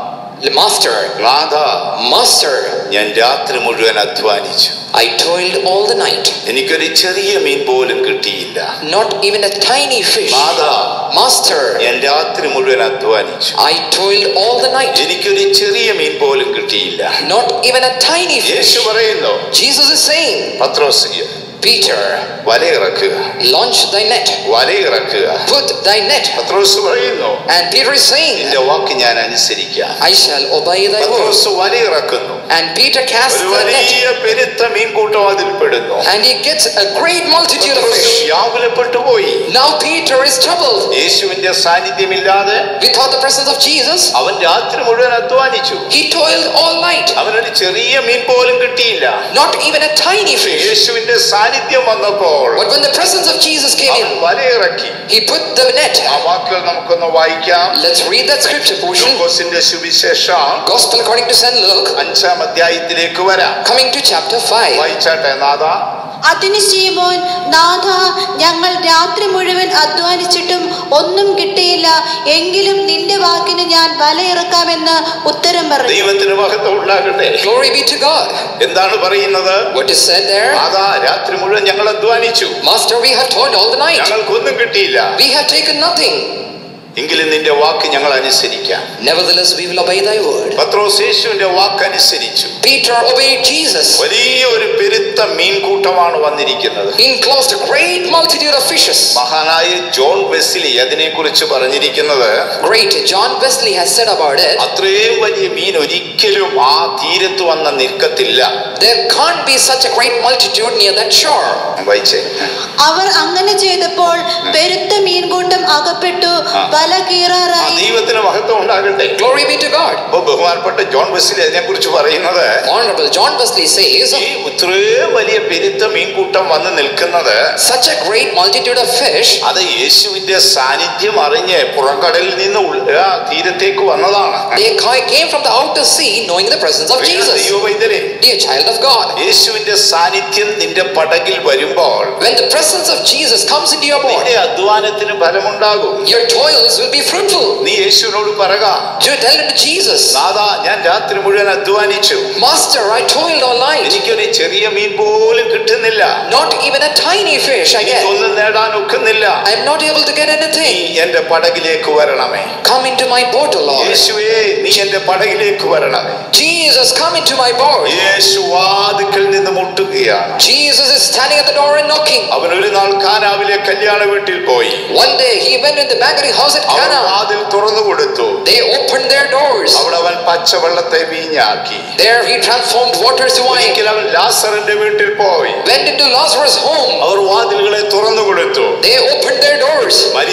Master, നാഥ Master, ഞാൻ രാത്രി മുഴുവൻ അധ്വാനിച്ചു I toiled all the night. എനിക്കൊരു ചെറിയ മീൻ പോലും കിട്ടിയില്ല Not even a tiny fish. നാഥ Master, ഞാൻ രാത്രി മുഴുവൻ അധ്വാനിച്ചു I toiled all the night. എനിക്കൊരു ചെറിയ മീൻ പോലും കിട്ടിയില്ല Not even a tiny fish. യേശു പറയുന്നു Jesus is saying, Pathros Peter, വലയിറക്കുക launch thy net. വലയിറക്കുക Put thy net. പത്രോസ് പറയുന്നു And Peter is saying, നിന്റെ വാക്ക് ഞാൻ അനുസരിക്കാം I shall obey thy word. Pathros വലയിറക്കുന്നു And Peter casts ഒരു the net. വലിയ പെരുത്ത മീൻകൂട്ടം അതിൽ പെടുന്നു And he gets a great multitude of Pathros fish. വ്യാകുലപ്പെട്ടു പോയി Now Peter is troubled. യേശുവിന്റെ സാന്നിധ്യമില്ലാതെ Without the presence of Jesus, അവൻ രാത്രി മുഴുവൻ അധ്വാനിച്ചു he toiled all night. അവനൊരു ചെറിയ മീൻ പോലും കിട്ടിയില്ല Not even a tiny fish. യേശുവിന്റെ സാന്നിധ്യം വന്നപ്പോൾ But when the presence of Jesus came അവൻ in, വലയിറക്കി he put the net. ആ വാക്കുകൾ നമുക്കൊന്ന് വായിക്കാം Let's read that scripture portion. ലൂക്കോസിന്റെ സുവിശേഷം Gospel according to St. Luke, അഞ്ചാം അധ്യായത്തിലേക്ക് വരാം coming to chapter 5. വായിച്ചാട്ടെ നാഥ അതിന് ശീമോൻ നാഥ ഞങ്ങൾ രാത്രി മുഴുവൻ അധ്വാനിച്ചിട്ടും ഒന്നും കിട്ടിയില്ല എങ്കിലും നിന്റെ വാക്കിന് ഞാൻ വലയിറക്കാമെന്ന് ഉത്തരം പറഞ്ഞു ദൈവത്തിന് മഹത്വം ഉണ്ടാകട്ടെ Glory be to God. എന്താണ് പറയുന്നത് What is said there? നാഥ രാത്രി മുഴുവൻ ഞങ്ങൾ അധ്വാനിച്ചു Master, we have toiled all the night. ഞങ്ങൾക്കൊന്നും കിട്ടിയില്ല We have taken nothing. എങ്കിലും നിന്റെ വാക്ക് ഞങ്ങൾ അനുസരിക്കാം Nevertheless, we will obey thy word. പത്രോസ് യേശുവിന്റെ വാക്ക് അനുസരിച്ചു Peter obeyed Jesus. വലിയ ഒരു പെരുത്ത മീൻകൂട്ടമാണ് വന്നിരിക്കുന്നത് Enclosed a great multitude of fishes. മഹാനായ ജോൺ വെസ്ലി അതിനെക്കുറിച്ച് പറഞ്ഞിരിക്കുന്നത് Great John Wesley has said about it. അത്രയും വലിയ മീൻ ഒരിക്കലും ആ തീരത്ത് വന്ന നിൽക്കത്തില്ല There can't be such a great multitude near that shore. വായിച്ചേ അവർ അങ്ങനെ ചെയ്തപ്പോൾ പെരുത്ത മീൻകൂട്ടം അകപ്പെട്ടു ആ. വല ആ കീറാറായി ദൈവത്തിന് മഹത്വം ഉണ്ടാകട്ടെ Glory be to God. അപ്പൊ ബഹുമാനപ്പെട്ട ജോൺ വെസ്ലി അതിനെക്കുറിച്ച് പറയുന്നത് Honorable John Wesley says, ഈ ഇത്രയും വലിയ പെരുത്ത മീൻകൂട്ടം വന്ന് നിൽക്കുന്നത് such a great multitude of fish, അത് യേശുവിന്റെ സാന്നിധ്യം അറിഞ്ഞ് പുറംകടലിൽ നിന്ന് ഉൾ- ആ തീരത്തേക്ക് വന്നതാണ് they ca- came from the outer sea knowing the presence of Jesus. ദൈവവൈദ്യരെ Dear child of God, യേശുവിന്റെ സാന്നിധ്യം നിന്റെ പടകിൽ വരുമ്പോൾ when the presence of Jesus comes into your നിന്റെ body, അധ്വാനത്തിന് ഫലമുണ്ടാകും your toils will be fruitful. നീ യേശുവിനോട് പറക You tell it to Jesus, നാഥാ ഞാൻ രാത്രി മുഴുവൻ അധ്വാനിച്ചു Master, I toiled all night. എനിക്കൊരു ചെറിയ മീൻ പോലും കിട്ടുന്നില്ല Not even a tiny fish I get. എനിക്കൊന്നും നേടാൻ ഒക്കുന്നില്ല I am not able to get നീ anything. എന്റെ പടകിലേക്ക് വരണമേ Come into my boat, O Lord. യേശുവേ നീ എന്റെ പടകിലേക്ക് വരണമേ Jesus, come into my boat. യേശു വാതിക്കൽ നിന്ന് മുട്ടുകയാണ് Jesus is standing at the door and knocking. അവൻ ഒരു നാൾ കാനാവിലെ കല്യാണ വീട്ടിൽ പോയി One day he went in the banqueting house at അവൻ Cana. വാതിൽ തുറന്നു കൊടുത്തു They opened their doors. അവിടെ അവൻ പച്ചവെള്ളത്തെ വീഞ്ഞാക്കി There he transformed water to wine. ഒരിക്കൽ അവൻ ലാസറിന്റെ വീട്ടിൽ പോയി Went into Lazarus' home. അവർ വാതിലുകളെ തുറന്നു കൊടുത്തു They opened their doors. മരിച്ച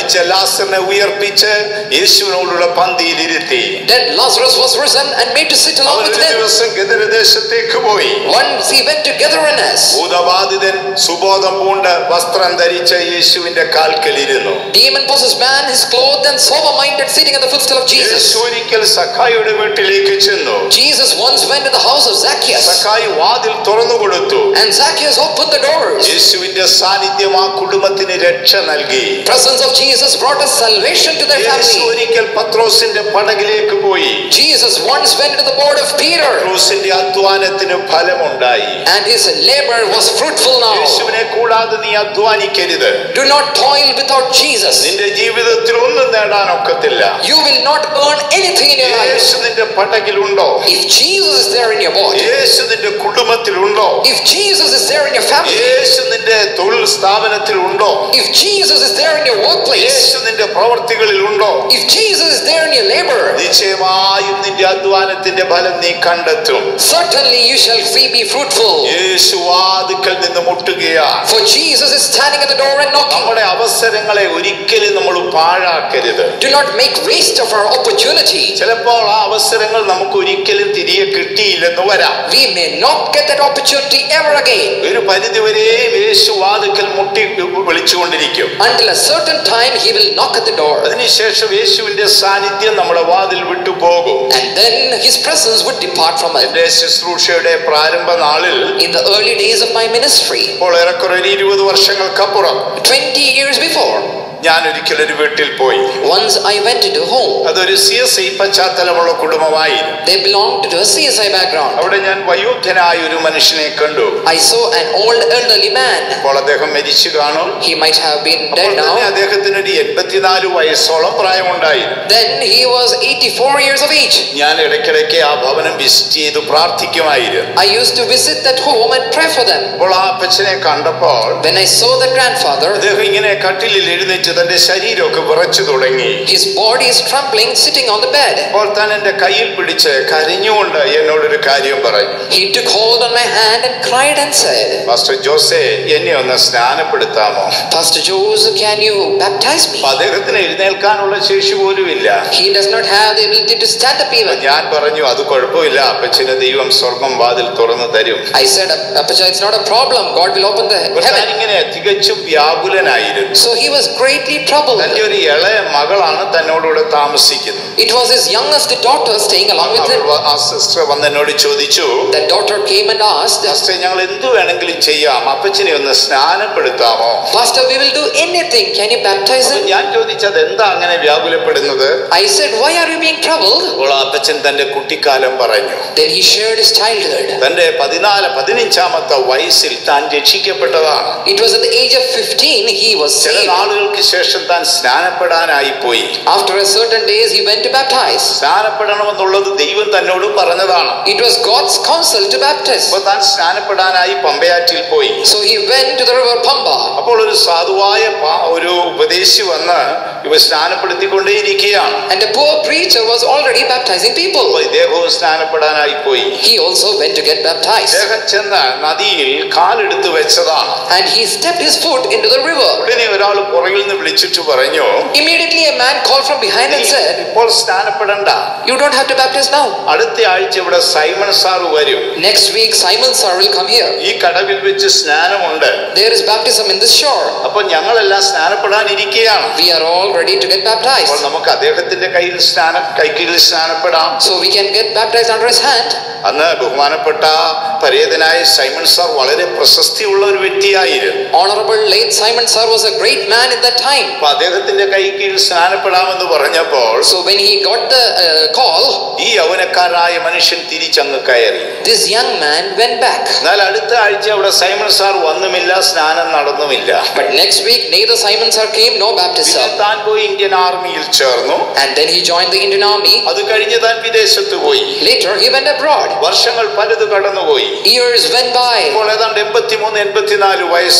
മരിച്ച ലാസറിനെ ഉയർപ്പിച്ച് യേശുവിനോടുള്ള പന്തിയിൽ ഇരുത്തി Dead Lazarus was risen and made to sit along അവൻ with ഒരു them. ദിവസം ഗദരദേശത്തേക്ക് പോയി Once he went to Gadarenes. ഭൂതബാധിതൻ സുബോധം പൂണ്ട് വസ്ത്രം ധരിച്ച യേശുവിന്റെ കാൽക്കലിരുന്നു Demon possessed man, his clothed and sober minded, sitting at the footstool of Yeshu Jesus. ഒരിക്കൽ സഖായിയുടെ വീട്ടിലേക്ക് ചെന്നു Jesus once went to the house of Zacchaeus. സഖായി വാതിൽ തുറന്നു കൊടുത്തു And Zacchaeus opened the doors. യേശുവിന്റെ സാന്നിധ്യം ആ കുടുംബത്തിന് രക്ഷ നൽകി Presence of Jesus brought us salvation to their Yeshu family. ഒരിക്കൽ പത്രോസിന്റെ പടകിലേക്ക് പോയി Jesus once went to the board of Peter. പത്രോസിന്റെ അധ്വാനത്തിന് ഫലമുണ്ടായി And his labor was fruitful now. യേശുവിനെ കൂടാതെ നീ അധ്വാനിക്കരുത് Do not toil without Jesus. നിന്റെ ജീവിതത്തിൽ ഒന്നും നേടാൻ ഒക്കത്തില്ല You will not earn anything in your life. യേശു നിന്റെ പടകിലുണ്ടോ If Jesus is there in your body, യേശു നിന്റെ കുടുംബത്തിലുണ്ടോ if Jesus is there in your family, യേശു നിന്റെ തൊഴിൽ സ്ഥാപനത്തിലുണ്ടോ if Jesus is there in your workplace, യേശു നിന്റെ പ്രവർത്തികളിലുണ്ടോ if Jesus is there in your labor, നിശ്ചയമായും നിന്റെ അധ്വാനത്തിന്റെ ഫലം നീ കണ്ടെത്തും certainly you shall see be fruitful. യേശു വാതുക്കൽ നിന്ന് മുട്ടുകയാണ് For Jesus is standing at the door and knocking. നമ്മുടെ അവസരങ്ങളെ ഒരിക്കലും നമ്മൾ പാഴാക്കരുത് Do not make waste of our opportunity. ചിലപ്പോൾ ആ അവസരങ്ങൾ നമുക്ക് ഒരിക്കലും തിരികെ കിട്ടിയില്ലെന്ന് വരാം We may not get that opportunity ever again. ഒരു പരിധിവരെയും യേശു വാതുക്കൽ മുട്ടി വിളിച്ചുകൊണ്ടിരിക്കും Until a certain time, he will knock at the door. അതിനുശേഷം യേശുവിന്റെ സാന്നിധ്യം നമ്മുടെ വാതിൽ വിട്ടു പോകും And then his presence would depart from us. എന്റെ ശുശ്രൂഷയുടെ പ്രാരംഭ നാളിൽ In the early days of my ministry, ഇപ്പോൾ ഏറെക്കുറെ ഒരു ഇരുപത് വർഷങ്ങൾക്കപ്പുറം 20 years before, ഞാൻ ഒരിക്കൽ ഒരു വീട്ടിൽ പോയി once I went into a home. അതൊരു സി എസ് ഐ പശ്ചാത്തലമുള്ള കുടുംബമായിരുന്നു They belonged to a CSI background. അവിടെ ഞാൻ വയോധനായ ഒരു മനുഷ്യനെ കണ്ടു I saw an old elderly man. അപ്പോൾ അദ്ദേഹം മരിച്ചു കാണും He might have been അപ്പോൾ dead തന്നെ now. അദ്ദേഹത്തിന് ഒരു എൺപത്തിനാല് വയസ്സോളം പ്രായമുണ്ടായിരുന്നു Then he was 84 years of age. ഞാൻ ഇടയ്ക്കിടയ്ക്ക് ആ ഭവനം വിസിറ്റ് ചെയ്ത് പ്രാർത്ഥിക്കുമായിരുന്നു I used to visit that home and pray for them. അപ്പോൾ ആ അപ്പച്ചനെ കണ്ടപ്പോൾ When I saw the grandfather, അദ്ദേഹം ഇങ്ങനെ കട്ടിലിൽ എഴുന്നേറ്റ് തന്റെ ശരീരമൊക്കെ വിറച്ചു തുടങ്ങി his body is trembling sitting on the bed. അപ്പോൾ താൻ എന്റെ കയ്യിൽ പിടിച്ച് കരഞ്ഞുകൊണ്ട് എന്നോടൊരു കാര്യം പറഞ്ഞു He took hold on my hand and cried and said, master Jose എന്നെ ഒന്ന് സ്നാനപ്പെടുത്താമോ Pastor Jose, can you baptize me? അപ്പൊ അദ്ദേഹത്തിന് എഴുന്നേൽക്കാനുള്ള ശേഷി പോലും ഇല്ല He does not have the ability to stand up even. ഞാൻ പറഞ്ഞു അത് കുഴപ്പമില്ല അപ്പച്ചന് ദൈവം സ്വർഗം വാതിൽ തുറന്നു തരും I said, Apacha, it's not a problem. God will open the അപ്പോൾ heaven. താനിങ്ങനെ തികച്ചും വ്യാകുലനായിരുന്നു So he was greatly troubled. തന്റെ ഒരു ഇളയ മകളാണ് തന്നോടുകൂടെ താമസിക്കുന്നത് It was his youngest daughter staying along with അവൾ him. വ- ആ സിസ്റ്റർ വന്ന് എന്നോട് ചോദിച്ചു That daughter came and asked, sister ഞങ്ങൾ എന്ത് വേണമെങ്കിലും ചെയ്യാം അപ്പച്ചനെ ഒന്ന് സ്നാനപ്പെടുത്താമോ Pastor, we will do anything. Can you baptize അപ്പൊ him? ഞാൻ ചോദിച്ചത് എന്താ അങ്ങനെ വ്യാകുലപ്പെടുന്നത് I said, Why are you being troubled? അപ്പോൾ ആ അപ്പച്ചൻ തന്റെ കുട്ടിക്കാലം പറഞ്ഞു Then he shared his childhood. തന്റെ പതിനാല് പതിനഞ്ചാമത്തെ വയസ്സിൽ താൻ രക്ഷിക്കപ്പെട്ടതാണ് It was at the age of 15 he was ചില saved. നാളുകൾക്ക് ശേഷം താൻ സ്നാനപ്പെടാനായി പോയി After a certain days, he went to baptize. സ്നാനപ്പെടണമെന്നുള്ളത് ദൈവം തന്നോട് പറഞ്ഞതാണ് It was God's counsel to baptize. അപ്പൊ താൻ സ്നാനപ്പെടാനായി പമ്പയാറ്റിൽ പോയി So he went to the river Pamba. അപ്പോൾ ഒരു സാധുവായ പാ- ഒരു ഉപദേശി വന്ന് ഇവ സ്നാനപ്പെടുത്തിക്കൊണ്ടേയിരിക്കുകയാണ് And a poor preacher was already baptizing അപ്പൊ people. ഇദ്ദേഹവും സ്നാനപ്പെടാനായി പോയി He also went to get baptized. ഇദ്ദേഹം ചെന്ന് നദിയിൽ കാലെടുത്ത് വെച്ചതാണ് And he stepped his foot into the river. ഉടനെ ഒരാൾ പുറകിൽ നിന്ന് വിളിച്ചിട്ട് പറഞ്ഞു Immediately a man called from behind "നീ and said, ഇപ്പോൾ സ്നാനപ്പെടണ്ട You don't have to baptize now. അടുത്ത ആഴ്ച ഇവിടെ സൈമൺ സാറ് വരും Next week, Simon sir will come here. ഈ കടവിൽ വെച്ച് സ്നാനമുണ്ട് There is baptism in this shore. അപ്പൊ ഞങ്ങളെല്ലാം സ്നാനപ്പെടാനിരിക്കുകയാണ് We are all ready to get അപ്പോൾ baptized. നമുക്ക് അദ്ദേഹത്തിന്റെ കയ്യിൽ സ്നാനം കൈക്കീഴിൽ സ്നാനപ്പെടാം So we can get baptized under his hand. അന്ന് ബഹുമാനപ്പെട്ട പരേതനായ സൈമൺ സാർ വളരെ പ്രശസ്തിയുള്ള ഒരു വ്യക്തിയായിരുന്നു Honorable late Simon sir was a great man in that time. അപ്പൊ അദ്ദേഹത്തിന്റെ കൈ കീഴിൽ സ്നാനപ്പെടാമെന്ന് പറഞ്ഞപ്പോൾ So when he got the uh, call, ഈ യൗവനക്കാരനായ മനുഷ്യൻ തിരിച്ചങ്ങ് കയറി this young man went back. എന്നാൽ അടുത്ത ആഴ്ച അവിടെ സൈമൺ സാർ വന്നുമില്ല സ്നാനം നടന്നുമില്ല But next week, neither Simon sir came nor പിന്നെ baptism. താൻ പോയി ഇന്ത്യൻ ആർമിയിൽ ചേർന്നു And then he joined the Indian army. അത് കഴിഞ്ഞ് താൻ വിദേശത്ത് പോയി Later, he went abroad. വർഷങ്ങൾ പലത് കടന്നുപോയി Years went by. ഇപ്പോൾ ഏതാണ്ട് എൺപത്തിമൂന്ന് എൺപത്തിനാല് വയസ്സുണ്ട്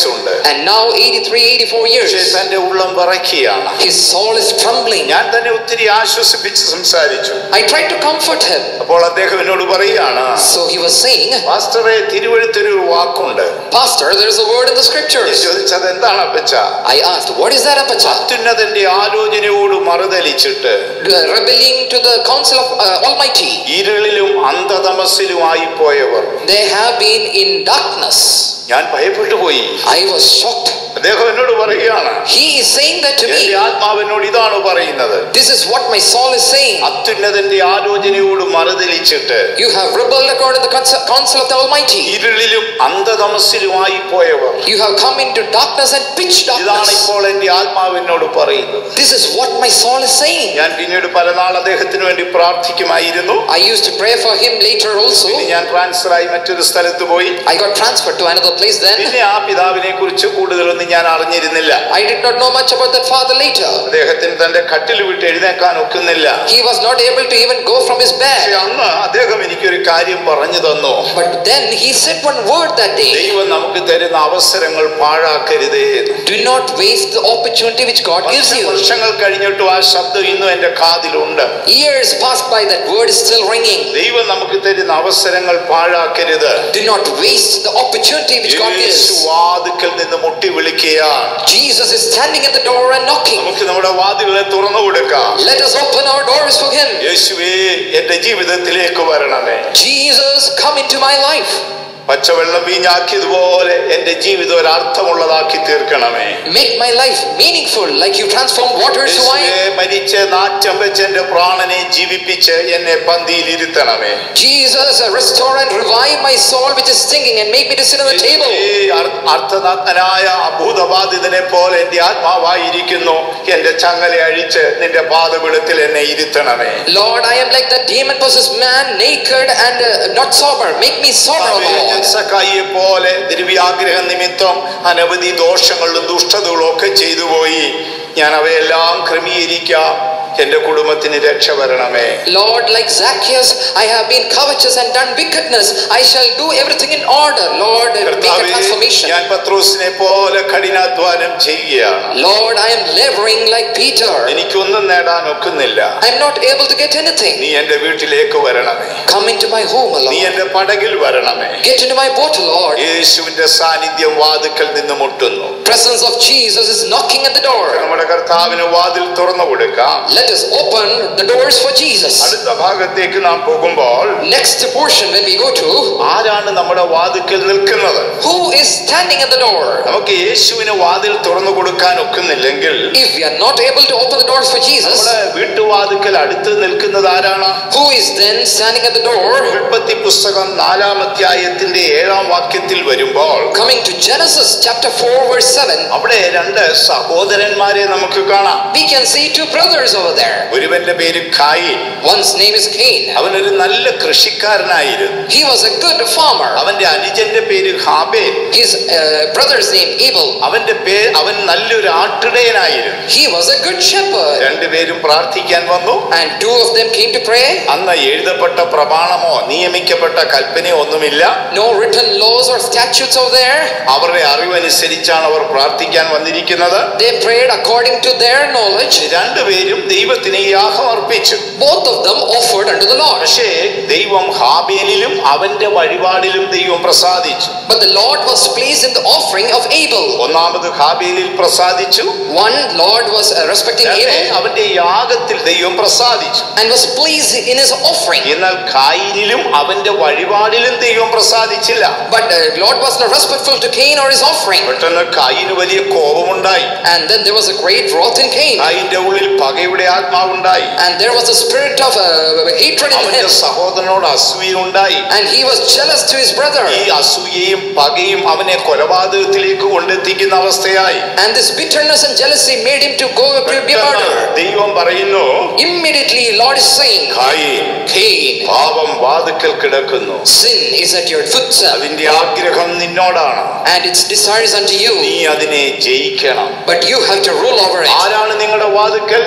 and now 83, 84 പക്ഷേ years. തന്റെ ഉള്ളം വിറയ്ക്കുകയാണ് His soul is trembling. ഞാൻ തന്നെ ഒത്തിരി ആശ്വസിപ്പിച്ച് സംസാരിച്ചു I tried to comfort him. അപ്പോൾ അദ്ദേഹം എന്നോട് പറയുകയാണ് So he was saying, മാസ്റ്ററെ തിരുവഴുത്തൊരു വാക്കുണ്ട് Pastor, there is a word in the ഞാൻ scriptures. ചോദിച്ചത് എന്താണ് അപ്പച്ച I asked, What is that, Apacha? അത്യുന്നതന്റെ ആലോചനയോട് മറുതലിച്ചിട്ട് Rebelling to the counsel of uh, Almighty. ഇരുളിലും അന്ധതമസിലുമായി പോയവർ They have been in darkness. ഞാൻ ഭയപ്പെട്ടു പോയി I was shocked. അദ്ദേഹം എന്നോട് പറയുകയാണ് He is saying that to എന്റെ me. ആത്മാവിനോട് ഇതാണ് പറയുന്നത് This is what my soul is saying. അത്യുന്നതന്റെ ആലോചനയോട് മറുതലിച്ചിട്ട് You have rebelled according to the counsel counsel of the Almighty. ഇരുളിലും അന്ധതമസിലുമായി പോയവർ You have come into darkness and pitch ഇതാണ് darkness. ഇപ്പോൾ എന്റെ ആത്മാവിനോട് പറയുന്നത് This is what my soul is saying. ഞാൻ പിന്നീട് പല നാൾ അദ്ദേഹത്തിന് വേണ്ടി പ്രാർത്ഥിക്കുമായിരുന്നു I used to pray for him later also. പിന്നെ ഞാൻ ട്രാൻസ്ഫർ ആയി മറ്റൊരു സ്ഥലത്ത് പോയി I got transferred to another place then. പിന്നെ ആ പിതാവിനെ കുറിച്ച് കൂടുതലൊന്നും ഞാൻ അറിഞ്ഞിരുന്നില്ല I did not know much about that father later. അദ്ദേഹത്തിന് തന്റെ കട്ടിൽ വിട്ട് എഴുന്നേക്കാൻ ഒക്കുന്നില്ല He was not able to even go from his പക്ഷെ bed. അന്ന് അദ്ദേഹം എനിക്കൊരു കാര്യം പറഞ്ഞു തന്നു But then he said one word that day. ദൈവം നമുക്ക് തരുന്ന അവസരങ്ങൾ പാഴാക്കരുതേ എന്ന്. Do not waste the opportunity which God gives Varsha- you. വർഷങ്ങൾ കഴിഞ്ഞിട്ടും ആ ശബ്ദം ഇന്നും എന്റെ കാതിലുണ്ട് Years passed by, that word is still ringing. ദൈവം നമുക്ക് തരുന്ന അവസരങ്ങൾ പാഴാക്കരുത് Do not waste the opportunity which God Yeshu gives. വാതുക്കൽ നിന്ന് മുട്ടി വിളിക്കുകയാണ് Jesus is standing at the door and knocking. നമുക്ക് നമ്മുടെ വാതിലുകളെ തുറന്നു കൊടുക്കാം Let us open our doors for him. യേശുവേ എന്റെ ജീവിതത്തിലേക്ക് വരണമേ Jesus, come into my life. പച്ചവെള്ളം വീഞ്ഞാക്കിയതുപോലെ എന്റെ ജീവിതം ഒരു അർത്ഥമുള്ളതാക്കി തീർക്കണമേ Make my life meaningful like you transform water to യേശുവേ wine. മരിച്ച് നാറ്റം വെച്ച് എന്റെ പ്രാണനെ ജീവിപ്പിച്ച് എന്നെ പന്തിയിൽ ഇരുത്തണമേ Jesus, restore and revive my soul which is stinging and make me to sit on the table. യേശുവേ, അർ- അർത്ഥനഗ്നനായ അഭൂതബാധിതനെ പോലെ എന്റെ ആത്മാവായിരിക്കുന്നു എന്റെ ചങ്ങല അഴിച്ച് നിന്റെ പാദപിടത്തിൽ എന്നെ ഇരുത്തണമേ Lord, I am like that demon possessed man, naked and uh, not sober. Make me sober, ആമേൻ. ഞാൻ Lord. സക്കായിയെ പോലെ ദ്രവ്യാഗ്രഹ നിമിത്തം അനവധി ദോഷങ്ങളും ദുഷ്ടതകളും ഒക്കെ ചെയ്തു പോയി ഞാൻ അവയെല്ലാം ക്രമീകരിക്കാം എന്റെ കുടുംബത്തിന് രക്ഷ വരണമേ Lord, like Zacchaeus, I have been covetous and done wickedness. I shall do everything in order. Lord, make a കർത്താവേ, transformation. ഞാൻ പത്രോസിനെ പോലെ കഠിനാധ്വാനം ചെയ്യുകയാണ് Lord, I am laboring like Peter. എനിക്കൊന്നും നേടാൻ ഒക്കുന്നില്ല I am not able to get anything. നീ എന്റെ വീട്ടിലേക്ക് വരണമേ Come into my home, നീ Lord. എന്റെ പടകിൽ വരണമേ Get into my boat, Lord. യേശുവിന്റെ സാന്നിധ്യം വാതുക്കൽ നിന്ന് മുട്ടുന്നു Presence of Jesus is knocking at the door. നമ്മുടെ കർത്താവിന് വാതിൽ തുറന്നു കൊടുക്കാം Let us open the doors for Jesus. അടുത്ത ഭാഗത്തേക്ക് നാം പോകുമ്പോൾ Next portion when we go to, ആരാണ് നമ്മുടെ വാതിക്കൽ നിൽക്കുന്നത് who is standing at the door? നമുക്ക് യേശുവിന് വാതിൽ തുറന്നു കൊടുക്കാൻ ഒക്കുന്നില്ലെങ്കിൽ If we are not able to open the doors for Jesus, നമ്മുടെ വീട്ടുവാതിക്കൽ അടുത്ത് നിൽക്കുന്നത് ആരാണ് who is then standing at the door? ഉൽപ്പത്തി പുസ്തകം നാലാം അധ്യായത്തിന്റെ ഏഴാം വാക്യത്തിൽ വരുമ്പോൾ Coming to Genesis chapter 4, verse 7, അവിടെ രണ്ട് സഹോദരന്മാരെ നമുക്ക് കാണാം we can see two brothers over there. ഒരുവന്റെ പേര് കായിൻ One's name is Cain. അവനൊരു നല്ല കൃഷിക്കാരനായിരുന്നു He was a good farmer. അവന്റെ അനുജന്റെ പേര് ഹാബേൽ His uh, brother's name Abel. അവന്റെ പേ അവൻ നല്ലൊരു ആട്ടിടയനായിരുന്നു He was a good shepherd. രണ്ടുപേരും പ്രാർത്ഥിക്കാൻ വന്നു And two of them came to pray. അന്ന് എഴുതപ്പെട്ട പ്രമാണമോ നിയമിക്കപ്പെട്ട കൽപ്പനയോ ഒന്നുമില്ല No written laws or statutes over there. അവരുടെ അറിവനുസരിച്ചാണ് അവർ പ്രാർത്ഥിക്കാൻ വന്നിരിക്കുന്നത് They prayed according to their knowledge. രണ്ടുപേരും ദൈവത്തിന് യാഗം അർപ്പിച്ചു Both of them offered unto the Lord. പക്ഷേ ദൈവം ഹാബേലിലും അവന്റെ വഴിപാടിലും ദൈവം പ്രസാദിച്ചു But the Lord was pleased in the offering of Abel. ഒന്നാമത് ഹാബേലിൽ പ്രസാദിച്ചു One Lord was uh, respecting രണ്ട് Abel അവന്റെ യാഗത്തിൽ ദൈവം പ്രസാദിച്ചു and was pleased in his offering. എന്നാൽ കായിലും അവന്റെ വഴിപാടിലും ദൈവം പ്രസാദിച്ചില്ല But the Lord was not respectful to Cain or his offering. പെട്ടെന്ന് കായിന് വലിയ കോപമുണ്ടായി And then there was a great wrath in Cain. കായിന്റെ ഉള്ളിൽ പകയുടെ ആത്മാവുണ്ടായി And there was a spirit of uh, hatred in അവന്റെ him. സഹോദരനോട് അസൂയുണ്ടായി And he was jealous to his brother. ഈ അസൂയയും പകയും അവനെ കൊലപാതകത്തിലേക്ക് കൊണ്ടെത്തിക്കുന്ന അവസ്ഥയായി And this bitterness and jealousy made him to go to be പെട്ടെന്ന് murdered. ദൈവം പറയുന്നു Immediately, Lord is saying, Cain Cain, പാപം വാതുക്കൽ കിടക്കുന്നു sin is at your footstep, അതിന്റെ ആഗ്രഹം നിന്നോടാണ് and its desires unto നീ you. അതിനെ ജയിക്കണം But you have to rule over it. ആരാണ് നിങ്ങളുടെ വാതുക്കൽ Who is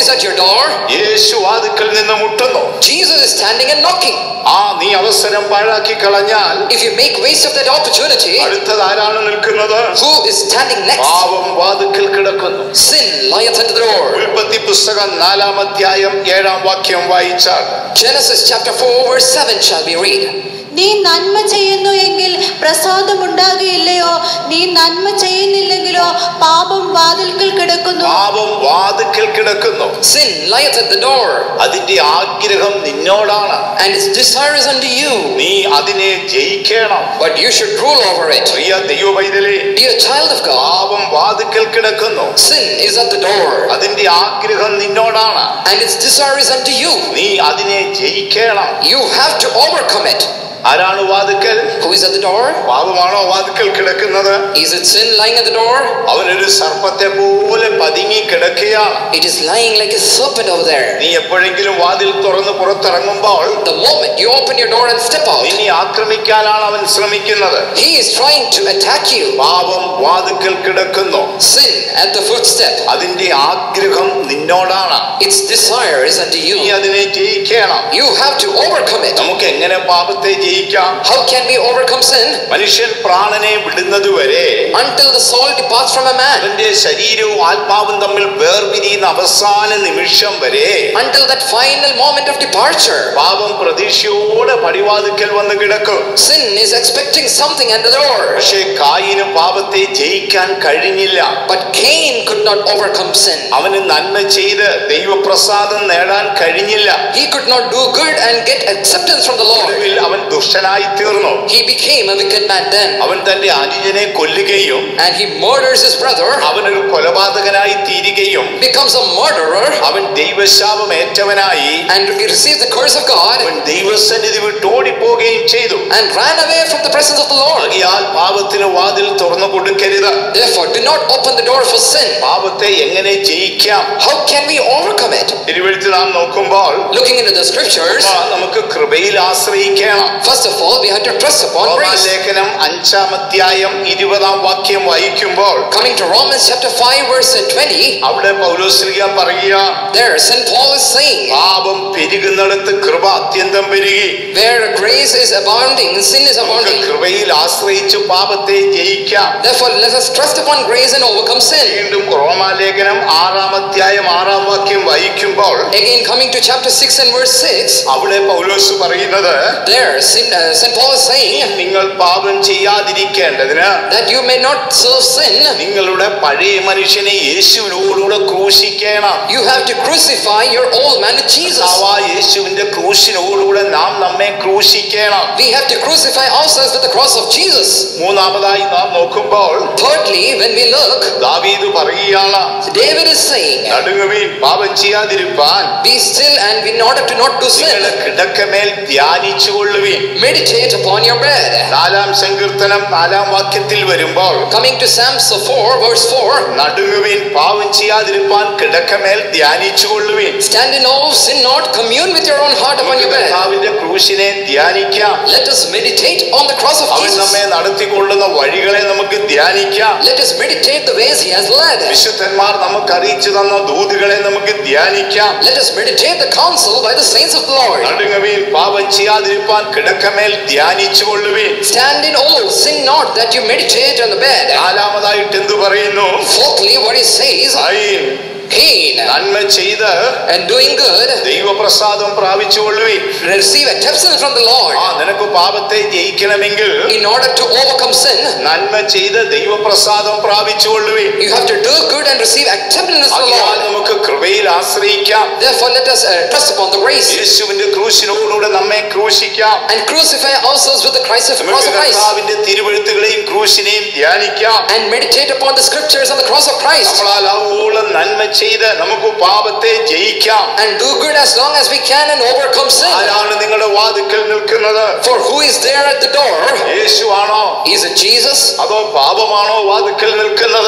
is at your door? യേശു വാതിക്കൽ നിന്ന് മുട്ടുന്നു Jesus is standing and knocking. ആ നീ അവസരം പാഴാക്കി കളഞ്ഞാൽ If you make waste of that opportunity, അടുത്തത് ആരാണ് നിൽക്കുന്നത് who is standing next? പാവം വാതിക്കൽ കിടക്കുന്നു Sin lieth at the door. ഉൽപ്പത്തി പുസ്തകം നാലാം അധ്യായം ഏഴാം വാക്യം വായിച്ചാൽ Genesis chapter 4, verse 7 shall we read. നീ നന്മ ചെയ്യുന്നു എങ്കിൽ പ്രസാദമുണ്ടാകുകയില്ലയോ നീ നന്മ ചെയ്യുന്നില്ലെങ്കിലോ പാപം വാതിൽക്കൽ കിടക്കുന്നു പാപം വാതിക്കൽ കിടക്കുന്നു Sin lieth at the door, അതിന്റെ ആഗ്രഹം നിന്നോടാണ് and its desire is unto you, നീ അതിനെ ജയിക്കണം but you should rule over it. Priya ദൈവവൈതലേ Dear child of God, പാപം വാതിക്കൽ കിടക്കുന്നു sin is at the door, അതിന്റെ ആഗ്രഹം നിന്നോടാണ് and its desire is unto you. നീ അതിനെ ജയിക്കണം You have to overcome it. ആരാണ് വാതിക്കൽ Who is at the door? പാപമാണോ വാതിക്കൽ കിടക്കുന്നത് Is it sin lying at the door? അവനൊരു സർപ്പത്തെ പോലെ പതുങ്ങി കിടക്കുകയാണ് It is lying like a serpent over there. നീ എപ്പോഴെങ്കിലും വാതിൽ തുറന്ന് പുറത്തിറങ്ങുമ്പോൾ The moment you open your door and step out, നിന്നെ ആക്രമിക്കാനാണ് അവൻ ശ്രമിക്കുന്നത് he is trying to attack you. പാപം വാതിക്കൽ കിടക്കുന്നു Sin at the footstep. അതിന്റെ ആഗ്രഹം നിന്നോടാണ് Its desire is unto നീ you. അതിനെ ജയിക്കണം You have to overcome it. നമുക്ക് എങ്ങനെ പാപത്തെ ജയിക്കാം How can we overcome sin? മനുഷ്യൻ പ്രാണനെ വിടുന്നത് വരെ Until the soul departs from a man. അവന്റെ ശരീരവും ആത്മാവും തമ്മിൽ വേർപിരിയുന്ന അവസാന നിമിഷം വരെ Until that final moment of departure. പാപം പ്രതീക്ഷയോടെ പടിവാതിക്കൽ വന്ന് കിടക്കും Sin is expecting something at the door. പക്ഷേ കായിന് പാപത്തെ ജയിക്കാൻ കഴിഞ്ഞില്ല But Cain could not overcome sin. അവന് നന്മ ചെയ്ത് ദൈവപ്രസാദം നേടാൻ കഴിഞ്ഞില്ല He could not do good and get acceptance from the Lord. ഒടുവിൽ അവൻ ദുഷ്ടനായി തീർന്നു He became a wicked man then. അവൻ തന്റെ അനുജനെ കൊല്ലുകയും And he murders his brother, അവനൊരു കൊലപാതകനായി തീരുകയും becomes a murderer, അവൻ ദൈവശാപം ഏറ്റവനായി and he receives the curse of God, അവൻ ദൈവസന്നിധി വിട്ടോടിപ്പോവുകയും ചെയ്തു and ran away from the presence of the Lord. ആകയാൽ പാപത്തിന് വാതിൽ തുറന്നു കൊടുക്കരുത് Therefore, do not open the door for sin. പാപത്തെ എങ്ങനെ ജയിക്കാം How can we overcome it? തിരുവഴുത്ത് നാം നോക്കുമ്പോൾ Looking into the scriptures, ആ, നമുക്ക് കൃപയിൽ ആശ്രയിക്കണം first of all, we have to trust upon grace. ലേഖനം അഞ്ചാം അധ്യായം ഇരുപതാം വാക്യം വായിക്കുമ്പോൾ Coming to Romans chapter 5, verse 20, അവിടെ പൗലോസ്ലിക പറയുക there St. Paul is saying, പാപം പെരുകുന്നിടത്ത് കൃപ അത്യന്തം പെരുകി Where grace is abounding, sin is നമുക്ക് abounding. കൃപയിൽ ആശ്രയിച്ച് പാപത്തെ ജയിക്കാം Therefore, let us trust upon grace and overcome sin. വീണ്ടും റോമാലേഖനം ആറാം അധ്യായം ആറാം വാക്യം വായിക്കുമ്പോൾ Again, coming to chapter 6 and verse 6, അവിടെ പൗലോസ് പറയുന്നത് there St. Uh, St. Paul is saying നിങ്ങൾ പാപം ചെയ്യാതിരിക്കേണ്ടതിന് that you may not serve sin. നിങ്ങളുടെ പഴയ മനുഷ്യനെ യേശുവിനോടുകൂടെ ക്രൂശിക്കണം You have to crucify your old man with Jesus. കർത്താവായ യേശുവിന്റെ ക്രൂശിനോടുകൂടെ നാം നമ്മെ ക്രൂശിക്കണം We have to crucify ourselves with the cross of Jesus. മൂന്നാമതായി നാം നോക്കുമ്പോൾ Thirdly, when we look, ദാവീദ് പറയുകയാണ് David is saying, നടുങ്ങുവീൻ പാപം ചെയ്യാതിരിപ്പാൻ Be still and in order to not do നിങ്ങളുടെ sin, കിടക്കമേൽ ധ്യാനിച്ചു കൊള്ളുവീൻ meditate upon your bed. നാലാം സങ്കീർത്തനം നാലാം വാക്യത്തിൽ വരുമ്പോൾ Coming to Psalms 4, verse 4, നടുങ്ങുവീൻ പാപം ചെയ്യാതിരിപ്പാൻ കിടക്കമേൽ ധ്യാനിച്ചു കൊള്ളുവീൻ Stand in awe, sin not, commune with your own heart upon your bed. കർത്താവിന്റെ ക്രൂശിനെ ധ്യാനിക്കാം Let us meditate on the cross of അവൻ നമ്മെ Jesus. നടത്തിക്കൊള്ളുന്ന വഴികളെ നമുക്ക് ധ്യാനിക്കാം Let us meditate the ways He has led. വിശുദ്ധന്മാർ നമുക്ക് അറിയിച്ചു തന്ന ദൂതുകളെ നമുക്ക് ധ്യാനിക്കാം Let us meditate the counsel by the saints of the Lord. നടുങ്ങുവീൻ പാപം ചെയ്യാതിരിപ്പാൻ കിടക്കമേൽ ധ്യാനിച്ചു കൊള്ളുവീൻ Stand in awe, sin not, that you meditate on the bed. നാലാമതായിട്ട് എന്തു പറയുന്നു Fourthly, what He says, Ain Cain, നന്മ ചെയ്ത് and doing good, ദൈവപ്രസാദം പ്രാപിച്ചു കൊള്ളുവീൻ receive acceptance from the Lord. ആ നിനക്ക് പാപത്തെ ജയിക്കണമെങ്കിൽ In order to overcome sin, നന്മ ചെയ്ത് ദൈവപ്രസാദം പ്രാപിച്ചു കൊള്ളുവീൻ you have to do good and receive acceptance from the അതിനാൽ Lord. നമുക്ക് കൃപയിൽ ആശ്രയിക്കാം Therefore, let us uh, trust upon the grace യേശുവിന്റെ ക്രൂശിനോടുകൂടെ നമ്മെ ക്രൂശിക്കാം and crucify ourselves with the Christ of cross നമുക്ക് of Christ കർത്താവിന്റെ തിരുവഴുത്തുകളെയും ക്രൂശിനെയും ധ്യാനിക്കാം and meditate upon the scriptures on the cross of Christ നമ്മളാൽ ആവോളം നന്മ ചെയ്ത് നമുക്ക് പാപത്തെ ജയിക്കാം and do good as long as we can and overcome sin. ആരാണ് നിങ്ങളുടെ വാതിക്കൽ നിൽക്കുന്നത് For who is there at the door? യേശുവാണോ Is it Jesus അതോ പാപമാണോ വാതിക്കൽ നിൽക്കുന്നത് or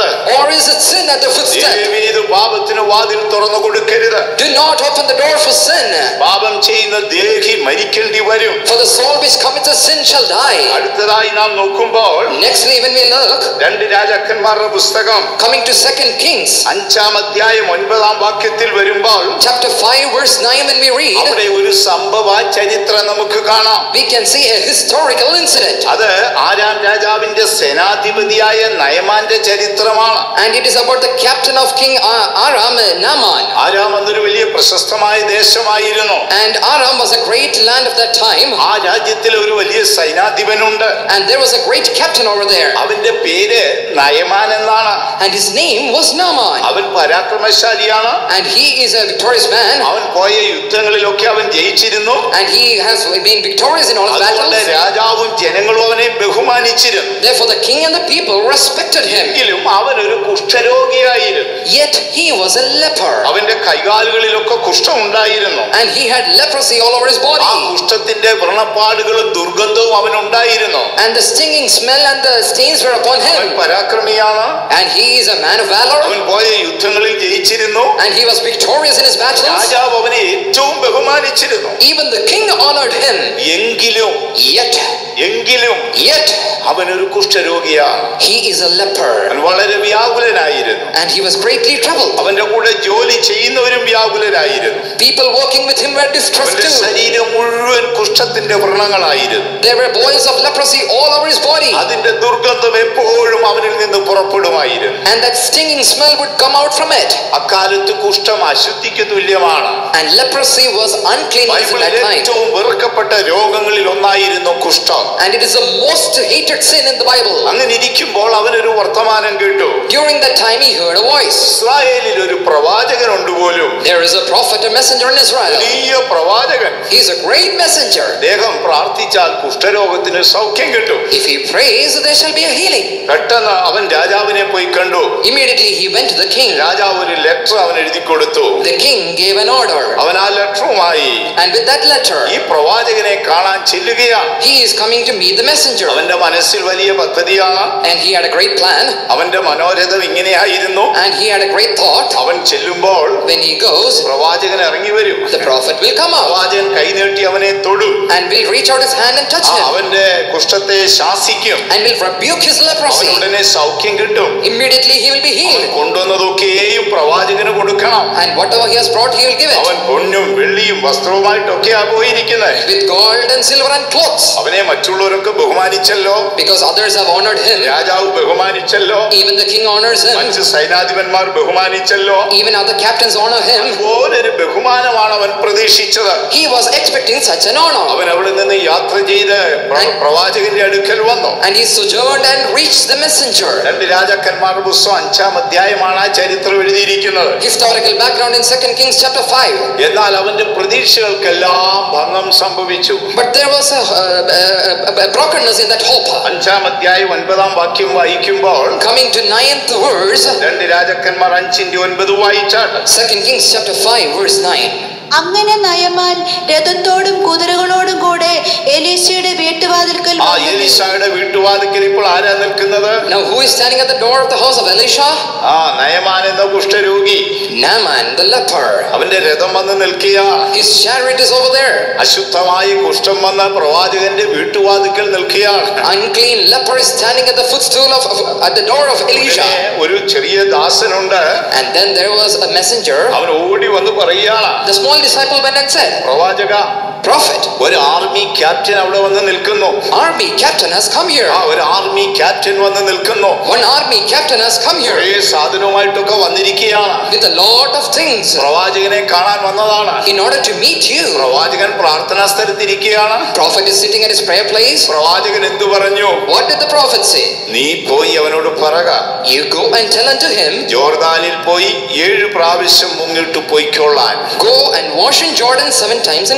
is a sin at the footstep. ദയവേത് പാപത്തിന് വാതിൽ തുറന്നു കൊടുക്കരുത് Do not open the door for sin. പാപം ചെയ്യുന്ന ദേഹി മരിക്കേണ്ടി വരും For the soul which commits a sin shall die. അടുത്തതായി നാം നോക്കുമ്പോൾ Nextly, when we look, രണ്ട് രാജാക്കന്മാരുടെ പുസ്തകം coming to Second Kings, അഞ്ചാം അധ്യായം ഒൻപതാം വാക്യത്തിൽ വരുമ്പോൾ chapter 5, verse 9, when we read, അവിടെ ഒരു സംഭവ ചരിത്രം നമുക്ക് കാണാം we can see a historical incident. അത് ആരാം രാജാവിന്റെ സേനാധിപതിയായ നയമാന്റെ ചരിത്രമാണ് And it is about the captain of King A- Aram, Naaman. Aram അന്നൊരു വലിയ പ്രശസ്തമായ ദേശമായിരുന്നു And Aram was a great land of that time. ആ രാജ്യത്തിൽ ഒരു വലിയ സൈനാധിപനുണ്ട് And there was a great captain over there. അവന്റെ പേര് നയമാൻ എന്നാണ് And his name was Naaman. അവൻ പരാക്രമശാലിയാണ് And he is a victorious man. അവൻ പോയ യുദ്ധങ്ങളിലൊക്കെ അവൻ ജയിച്ചിരുന്നു And he has been victorious in all his അതുകൊണ്ട് battles. രാജാവും ജനങ്ങളും അവനെ ബഹുമാനിച്ചിരുന്നു Therefore, the king and the people respected him. എങ്കിലും അവൻ ഒരു കുഷ്ഠരോഗിയായിരുന്നു Yet he was a leper. അവന്റെ കൈകാലുകളിലൊക്കെ കുഷ്ഠം ഉണ്ടായിരുന്നു And he had leprosy all over his ആ body. കുഷ്ഠത്തിന്റെ വ്രണപ്പാടുകളും ദുർഗന്ധവും അവനുണ്ടായിരുന്നു And the stinging smell and the stains were upon അവൻ him. പരാക്രമിയാണ് And he is a man of valor. അവൻ പോയ യുദ്ധങ്ങളിൽ ജയിച്ചിരുന്നു And he was victorious in his battles. രാജാവ് അവനെ ഏറ്റവും ബഹുമാനിച്ചിരുന്നു Even the king honored him. എങ്കിലും Yet, എങ്കിലും yet, അവനൊരു കുഷ്ഠരോഗിയാണ് he is a leper. അവൻ വളരെ വ്യാകുലനായിരുന്നു And he was greatly troubled. അവന്റെ കൂടെ ജോലി ചെയ്യുന്നവരും വ്യാകുലരായിരുന്നു People working with him were distressed അവന്റെ too. ശരീരം മുഴുവൻ കുഷ്ഠത്തിന്റെ വ്രണങ്ങളായിരുന്നു There were boils of leprosy all over his body. അതിന്റെ ദുർഗന്ധം എപ്പോഴും അവനിൽ നിന്ന് പുറപ്പെടുമായിരുന്നു And that stinging smell would come out from it. അക്കാലത്ത് കുഷ്ഠം അശുദ്ധിക്ക് തുല്യമാണ് And leprosy was uncleanness in ബൈബിളിൽ that time. ഏറ്റവും വെറുക്കപ്പെട്ട രോഗങ്ങളിൽ ഒന്നായിരുന്നു കുഷ്ഠം And it is the most hated sin in the Bible. അങ്ങനെ ഇരിക്കുമ്പോൾ അവനൊരു വർത്തമാനം കേട്ടു During that time, he heard a voice. ഇസ്രായേലിൽ ഒരു പ്രവാചകനുണ്ട് പോലും There is a prophet, a messenger in Israel. വലിയ പ്രവാചകൻ He's a great messenger. അദ്ദേഹം പ്രാർത്ഥിച്ചാൽ കുഷ്ഠരോഗത്തിന് സൗഖ്യം കിട്ടും If he prays, there shall be a healing. പെട്ടെന്ന് അവൻ രാജാവിനെ പോയി കണ്ടു Immediately, he went to the king. രാജാവ് ഒരു ലെറ്റർ അവൻ എഴുതി കൊടുത്തു The king gave an order. അവൻ ആ ലെറ്ററുമായി And with that letter, ഈ പ്രവാചകനെ കാണാൻ ചെല്ലുകയാണ് he is coming to meet the messenger. അവന്റെ മനസ്സിൽ വലിയ പദ്ധതിയാണ് And he had a great plan. അവന്റെ മനോരഥം ഇങ്ങനെയായിരുന്നു And he had a great thought. അവൻ ചെല്ലുമ്പോൾ When he goes, പ്രവാചകൻ ഇറങ്ങി വരും the prophet will come out പ്രവാചകൻ കൈനീട്ടി അവനെ തൊടും and will reach out his hand and touch ആ, him അവന്റെ കുഷ്ഠത്തെ ശാസിക്കും and will rebuke his അവൻ leprosy. ഉടനെ സൗഖ്യം കിട്ടും Immediately, he will be അവൻ healed. കൊണ്ടുവന്നതൊക്കെയും പ്രവാചകന് കൊടുക്കണം And whatever he has brought, he will give അവൻ it പൊന്നും വെള്ളിയും വസ്ത്രവുമായിട്ടൊക്കെയാ പോയിരിക്കുന്നത് with gold and silver and clothes. അവനെ മറ്റുള്ളവരൊക്കെ ബഹുമാനിച്ചല്ലോ Because others have honored him. രാജാവ് ബഹുമാനിച്ചല്ലോ Even the king honors him. മറ്റ് സൈനാധിപന്മാർ ബഹുമാനിച്ചല്ലോ Even other captains honor him. പോലൊരു ബഹുമാനമാണ് അവൻ പ്രതീക്ഷിച്ചത് He was expecting such an honor. അവൻ അവിടെ നിന്ന് യാത്ര ചെയ്ത് പ്ര- പ്രവാചകന്റെ അടുക്കൽ വന്നു And he sojourned and reached the messenger. രണ്ട് രാജാക്കന്മാരുടെ പുസ്തകം അഞ്ചാം അധ്യായമാണ് ആ ചരിത്രം എഴുതിയിരിക്കുന്നത് Historical background in 2 Kings chapter 5. എന്നാൽ അവന്റെ പ്രതീക്ഷകൾക്കെല്ലാം ഭംഗം സംഭവിച്ചു But there was a, uh, uh, a brokenness in that hope. അഞ്ചാം അധ്യായം ഒൻപതാം വാക്യം വായിക്കുമ്പോൾ Coming to ninth verse, രണ്ട് രാജാക്കന്മാർ അഞ്ചിന്റെ ഒൻപത് വായിച്ചാട്ട് 2 Kings chapter 5 verse 9. അങ്ങനെ നയമാൻ രഥത്തോടും കുതിരകളോടും കൂടെ എലീശയുടെ വീട്ടുവാതിൽക്കൽ ആ വന്നു. എലീശായുടെ വീട്ടുവാതിക്കൽ ഇപ്പോൾ ആരാ നിൽക്കുന്നത് Now who is standing at the door of the house of Elisha? ആ നയമാൻ എന്ന കുഷ്ഠരോഗി Naaman the leper. അവന്റെ രഥം വന്ന് നിൽക്കുകയാണ് His chariot is over there. അശുദ്ധമായി കുഷ്ഠം വന്ന പ്രവാചകന്റെ വീട്ടുവാതിക്കൽ നിൽക്കുകയാണ് Unclean leper is standing at the footstool of, of at the door of Elisha. ഉടനെ ഒരു ചെറിയ ദാസനുണ്ട് And then there was a messenger. അവൻ ഓടി വന്ന് പറയുകയാണ് The small disciple went and said, പ്രവാചക Prophet, ഒരു ആർമി ക്യാപ്റ്റൻ അവിടെ വന്ന് നിൽക്കുന്നു army captain has come here. ആ ഒരു ആർമി ക്യാപ്റ്റൻ വന്ന് നിൽക്കുന്നു One army captain has come here കുറേ സാധനവുമായിട്ടൊക്കെ വന്നിരിക്കുകയാണ് with a lot of things പ്രവാചകനെ കാണാൻ വന്നതാണ് in order to meet you. പ്രവാചകൻ പ്രാർത്ഥനാ സ്ഥലത്തിരിക്കുകയാണ് Prophet is sitting at his prayer place. പ്രവാചകൻ എന്തു പറഞ്ഞു What did the prophet say? നീ പോയി അവനോട് പറക You go and tell unto him, ജോർദാനിൽ പോയി ഏഴ് പ്രാവശ്യം മുങ്ങിട്ട് പൊയ്ക്കൊള്ളാൻ Go and wash in Jordan seven times and go. Jordan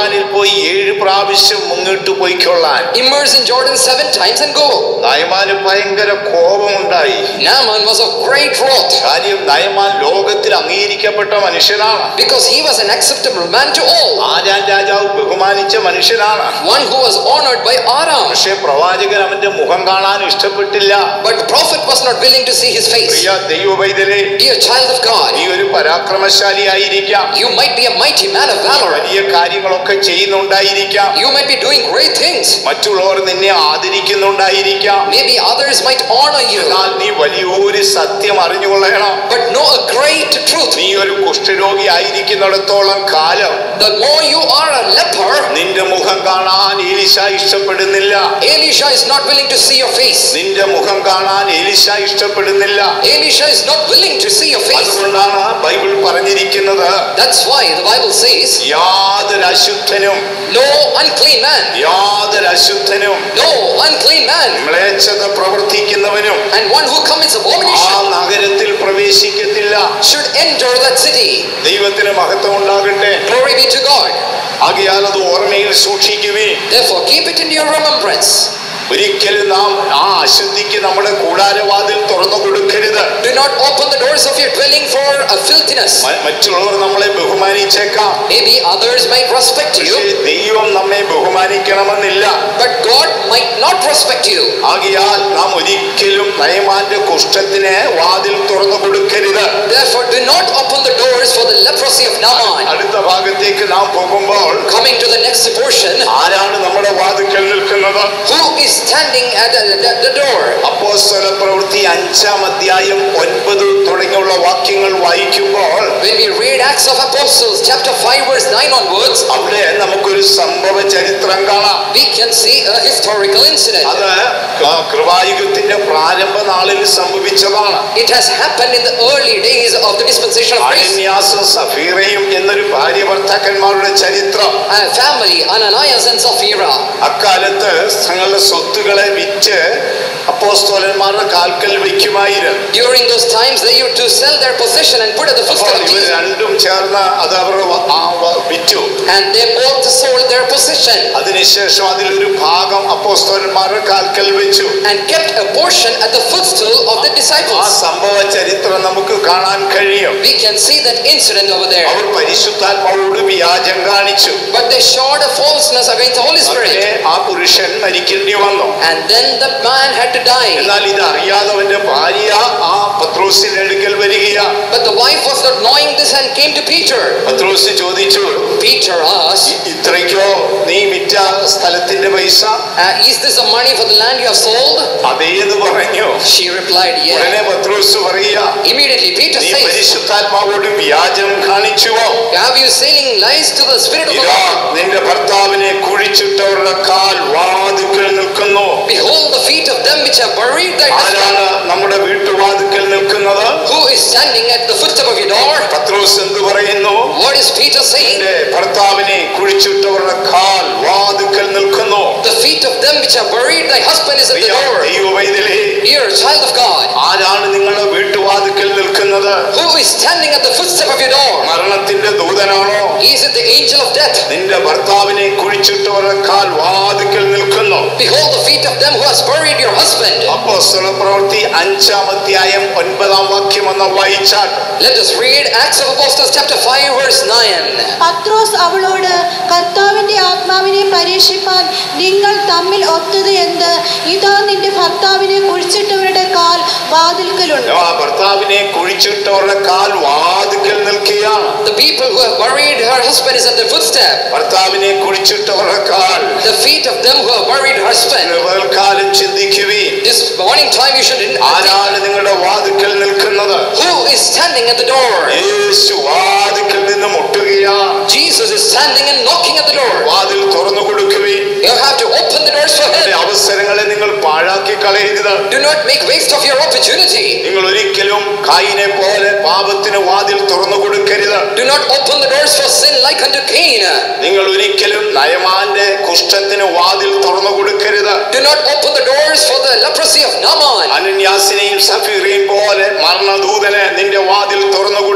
യോർദാനിൽ പോയി ഏഴ് പ്രാവശ്യം മുങ്ങിട്ട് പോയിക്കൊള്ളാൻ Immerse in Jordan seven times and go. നയമാന് ഭയങ്കര കോപമുണ്ടായി Naaman was of great wrath കാര്യം നയമാൻ ലോകത്തിൽ അംഗീകരിക്കപ്പെട്ട മനുഷ്യനാണ് because he was an acceptable man to all, ആരാൻ രാജാവ് ബഹുമാനിച്ച മനുഷ്യനാണ് one who was honored by Aram. പക്ഷെ പ്രവാചകൻ അവന്റെ മുഖം കാണാൻ ഇഷ്ടപ്പെട്ടില്ല But the prophet was not willing to see his face. Priya ദൈവവൈദ്യരെ Dear child of God, നീ ഒരു പരാക്രമശാലിയായിരിക്കാം you might be a mighty man of valor. വലിയ കാര്യങ്ങളൊക്കെ ചെയ്യുന്നുണ്ടായിരിക്കാം You might be doing great things. മറ്റുള്ളവർ നിന്നെ ആദരിക്കുന്നുണ്ടായിരിക്കാം Maybe others might honor you. എന്നാൽ നീ വലിയൊരു സത്യം അറിഞ്ഞുകൊള്ളണം But know a great truth. നീ ഒരു കുഷ്ഠരോഗി ആയിരിക്കുന്നിടത്തോളം കാലം The more you are a leper, നിന്റെ മുഖം കാണാൻ ഏലിശ ഇഷ്ടപ്പെടുന്നില്ല Elisha is not willing to see your face. നിന്റെ മുഖം കാണാൻ ഏലിശ ഇഷ്ടപ്പെടുന്നില്ല Elisha is not willing to see your face. അതുകൊണ്ടാണ് ബൈബിൾ പറഞ്ഞിരിക്കുന്നത് That's why the Bible says, യാതൊരു അശുദ്ധനും No unclean man, യാതൊരു അശുദ്ധനും no unclean man, മ്ലേച്ഛത പ്രവർത്തിക്കുന്നവനും and one who commits ആ abomination നഗരത്തിൽ പ്രവേശിക്കത്തില്ല should enter that city. ദൈവത്തിന് മഹത്വം ഉണ്ടാകട്ടെ Glory be to God. ആകയാൽ അത് ഓർമ്മയിൽ സൂക്ഷിക്കുവേ Therefore, keep it in your remembrance. ഒരിക്കലും നാം ആ അശുദ്ധിക്ക് നമ്മുടെ കൂടാരവാതിൽ തുറന്നു കൊടുക്കരുത് Do not open the doors of your dwelling for a filthiness. മ- മറ്റുള്ളവർ നമ്മളെ ബഹുമാനിച്ചേക്കാം Maybe others might respect പക്ഷേ you, ദൈവം നമ്മെ ബഹുമാനിക്കണമെന്നില്ല but God might not respect you. ആകയാൽ നാം ഒരിക്കലും നയമാന്റെ കുഷ്ഠത്തിന് വാതിൽ തുറന്നു കൊടുക്കരുത് Therefore, do not open the doors for the leprosy of Naaman. അടുത്ത ഭാഗത്തേക്ക് നാം പോകുമ്പോൾ Coming to the next portion, ആരാണ് നമ്മുടെ വാതിക്കൽ നിൽക്കുന്നത് who is standing at the, the, the door? അപ്പോസ്തല പ്രവൃത്തി അഞ്ചാം അധ്യായം ഒൻപത് തുടങ്ങിയുള്ള വാക്യങ്ങൾ വായിക്കുമ്പോൾ When we read Acts of Apostles, chapter 5, verse 9 onwards, അവിടെ നമുക്കൊരു സംഭവ ചരിത്രം കാണാം we can see a historical incident. അത് ആ കൃപായുഗത്തിന്റെ പ്രാരംഭ നാളിൽ സംഭവിച്ചതാണ് It has happened in the early days of the dispensation of grace. അനന്യാസും സഫീറയും എന്നൊരു ഭാര്യ ഭർത്താക്കന്മാരുടെ ചരിത്രം A family, Ananias and Sapphira, അക്കാലത്ത് തങ്ങളുടെ സ്വത്തുകളെ വിറ്റ് അപ്പോസ്തോലന്മാരുടെ കാൽക്കൽ വയ്ക്കുമായിരുന്നു during those times they used to sell their possession and put at the അപ്പോൾ footstool of ഇവർ Jesus. രണ്ടും ചേർന്ന് അത് അവർ വ- ആ വ- വിറ്റു And they both sold their possession അതിനുശേഷം അതിലൊരു ഭാഗം അപ്പോസ്തോലന്മാരുടെ കാൽക്കൽ വെച്ചു and kept a portion at the footstool of the ആ disciples. സംഭവ ചരിത്രം നമുക്ക് കാണാൻ കഴിയും We can see that incident over there. അവർ പരിശുദ്ധാത്മാവോട് വ്യാജം കാണിച്ചു But they showed a falseness against the Holy അങ്ങനെ Spirit. ആ പുരുഷൻ മരിക്കേണ്ടി വന്നു And then the man had to die. എന്നാൽ ഇത് അറിയാതെ അവന്റെ ഭാര്യ ആ പത്രോസിന്റെ അടുക്കൽ വരികയാ But the wife was not knowing this and came to Peter. പത്രോസ് ചോദിച്ചു Peter asked, ഇത്രയ്ക്കോ നീ വിറ്റ സ്ഥലത്തിന്റെ പൈസ uh, Is this the money for the land you have sold? അതേന്ന് പറഞ്ഞു She replied, ഉടനെ Yeah. പത്രോസ് പറയുക Immediately Peter നീ says, പരിശുദ്ധാത്മാവോട് വ്യാജം കാണിച്ചുവോ Have you selling lies to the Spirit of the ഇതാ Lord? നിന്റെ ഭർത്താവിനെ കുഴിച്ചിട്ടവരുടെ കാൽ വാതുക്കൽ നിൽക്കുന്നു Behold the feet of them which have buried thy husband. ആരാണ് നമ്മുടെ വീട്ടുവാതുക്കൽ നിൽക്കുന്നത് Who is standing at the footstep of your door? പത്രോസ് എന്ത് പറയുന്നു What is Peter saying? നിന്റെ ഭർത്താവിനെ കുഴിച്ചിട്ടവരുടെ കാൽ വാതുക്കൽ നിൽക്കുന്നു The feet of them which have buried thy husband is at the door. ദൈവവൈതലേ Dear child of God, ആരാണ് നിങ്ങളുടെ വീട്ടുവാതുക്കൽ നിൽക്കുന്നത് who is standing at the footstep of your door? മരണത്തിന്റെ ദൂതനാണോ Is it the angel of death? നിന്റെ ഭർത്താവിനെ കുഴിച്ചിട്ടവരുടെ കാൽ വാതുക്കൽ നിൽക്കുന്നു Behold the feet of them who has buried your husband. അപ്പോസ്തല പ്രവൃത്തി അഞ്ചാം അധ്യായം ഒൻപതാം വാക്യം എന്ന് വായിച്ചാൽ Let us read Acts of Apostles chapter 5 verse 9. പത്രോസ് അവളോട് കർത്താവിന്റെ ആത്മാവിനെ പരീക്ഷിപ്പാൻ നിങ്ങൾ തമ്മിൽ ഒത്തത് എന്ത് ഇതാ നിന്റെ ഭർത്താവിനെ കുഴിച്ചിട്ടവരുടെ കാൽ വാതിൽക്കലുണ്ട് ആ ഭർത്താവിനെ കുഴിച്ചിട്ടവരുടെ കാൽ വാതുക്കൽ നിൽക്കുകയാണ് The people who have buried her husband is at the footstep. ഭർത്താവിനെ കുഴിച്ചിട്ടവരുടെ കാൽ The feet of them who have buried her husband. പകൽക്കാലം ചിന്തിക്കുവീൻ This morning time you should think, ആരാണ് നിങ്ങളുടെ വാതുക്കൽ നിൽക്കുന്നത് who is standing at the door? യേശു വാതുക്കൽ നിന്ന് മുട്ടുകയാണ് Jesus is standing and knocking at the door. വാതിൽ തുറന്നു കൊടുക്കുവീൻ You have to open the doors for നിങ്ങളുടെ him. അവസരങ്ങളെ നിങ്ങൾ പാഴാക്കി കളയരുത് Do not make waste of your opportunity. നിങ്ങൾ ഒരിക്കലും കായിനെ പോലെ പാപത്തിന് വാതിൽ തുറന്നു കൊടുക്കരുത് Do not open the doors for sin like unto Cain. നിങ്ങൾ ഒരിക്കലും നയമാന്റെ കുഷ്ഠത്തിന് വാതിൽ തുറന്നു കൊടുക്കരുത് Do not open the doors for the leprosy of Naaman. അനന്യാസിനെയും സഫീറയും പോലെ മരണദൂതന് നിന്റെ വാതിൽ തുറന്നു കൊടുക്കരുത്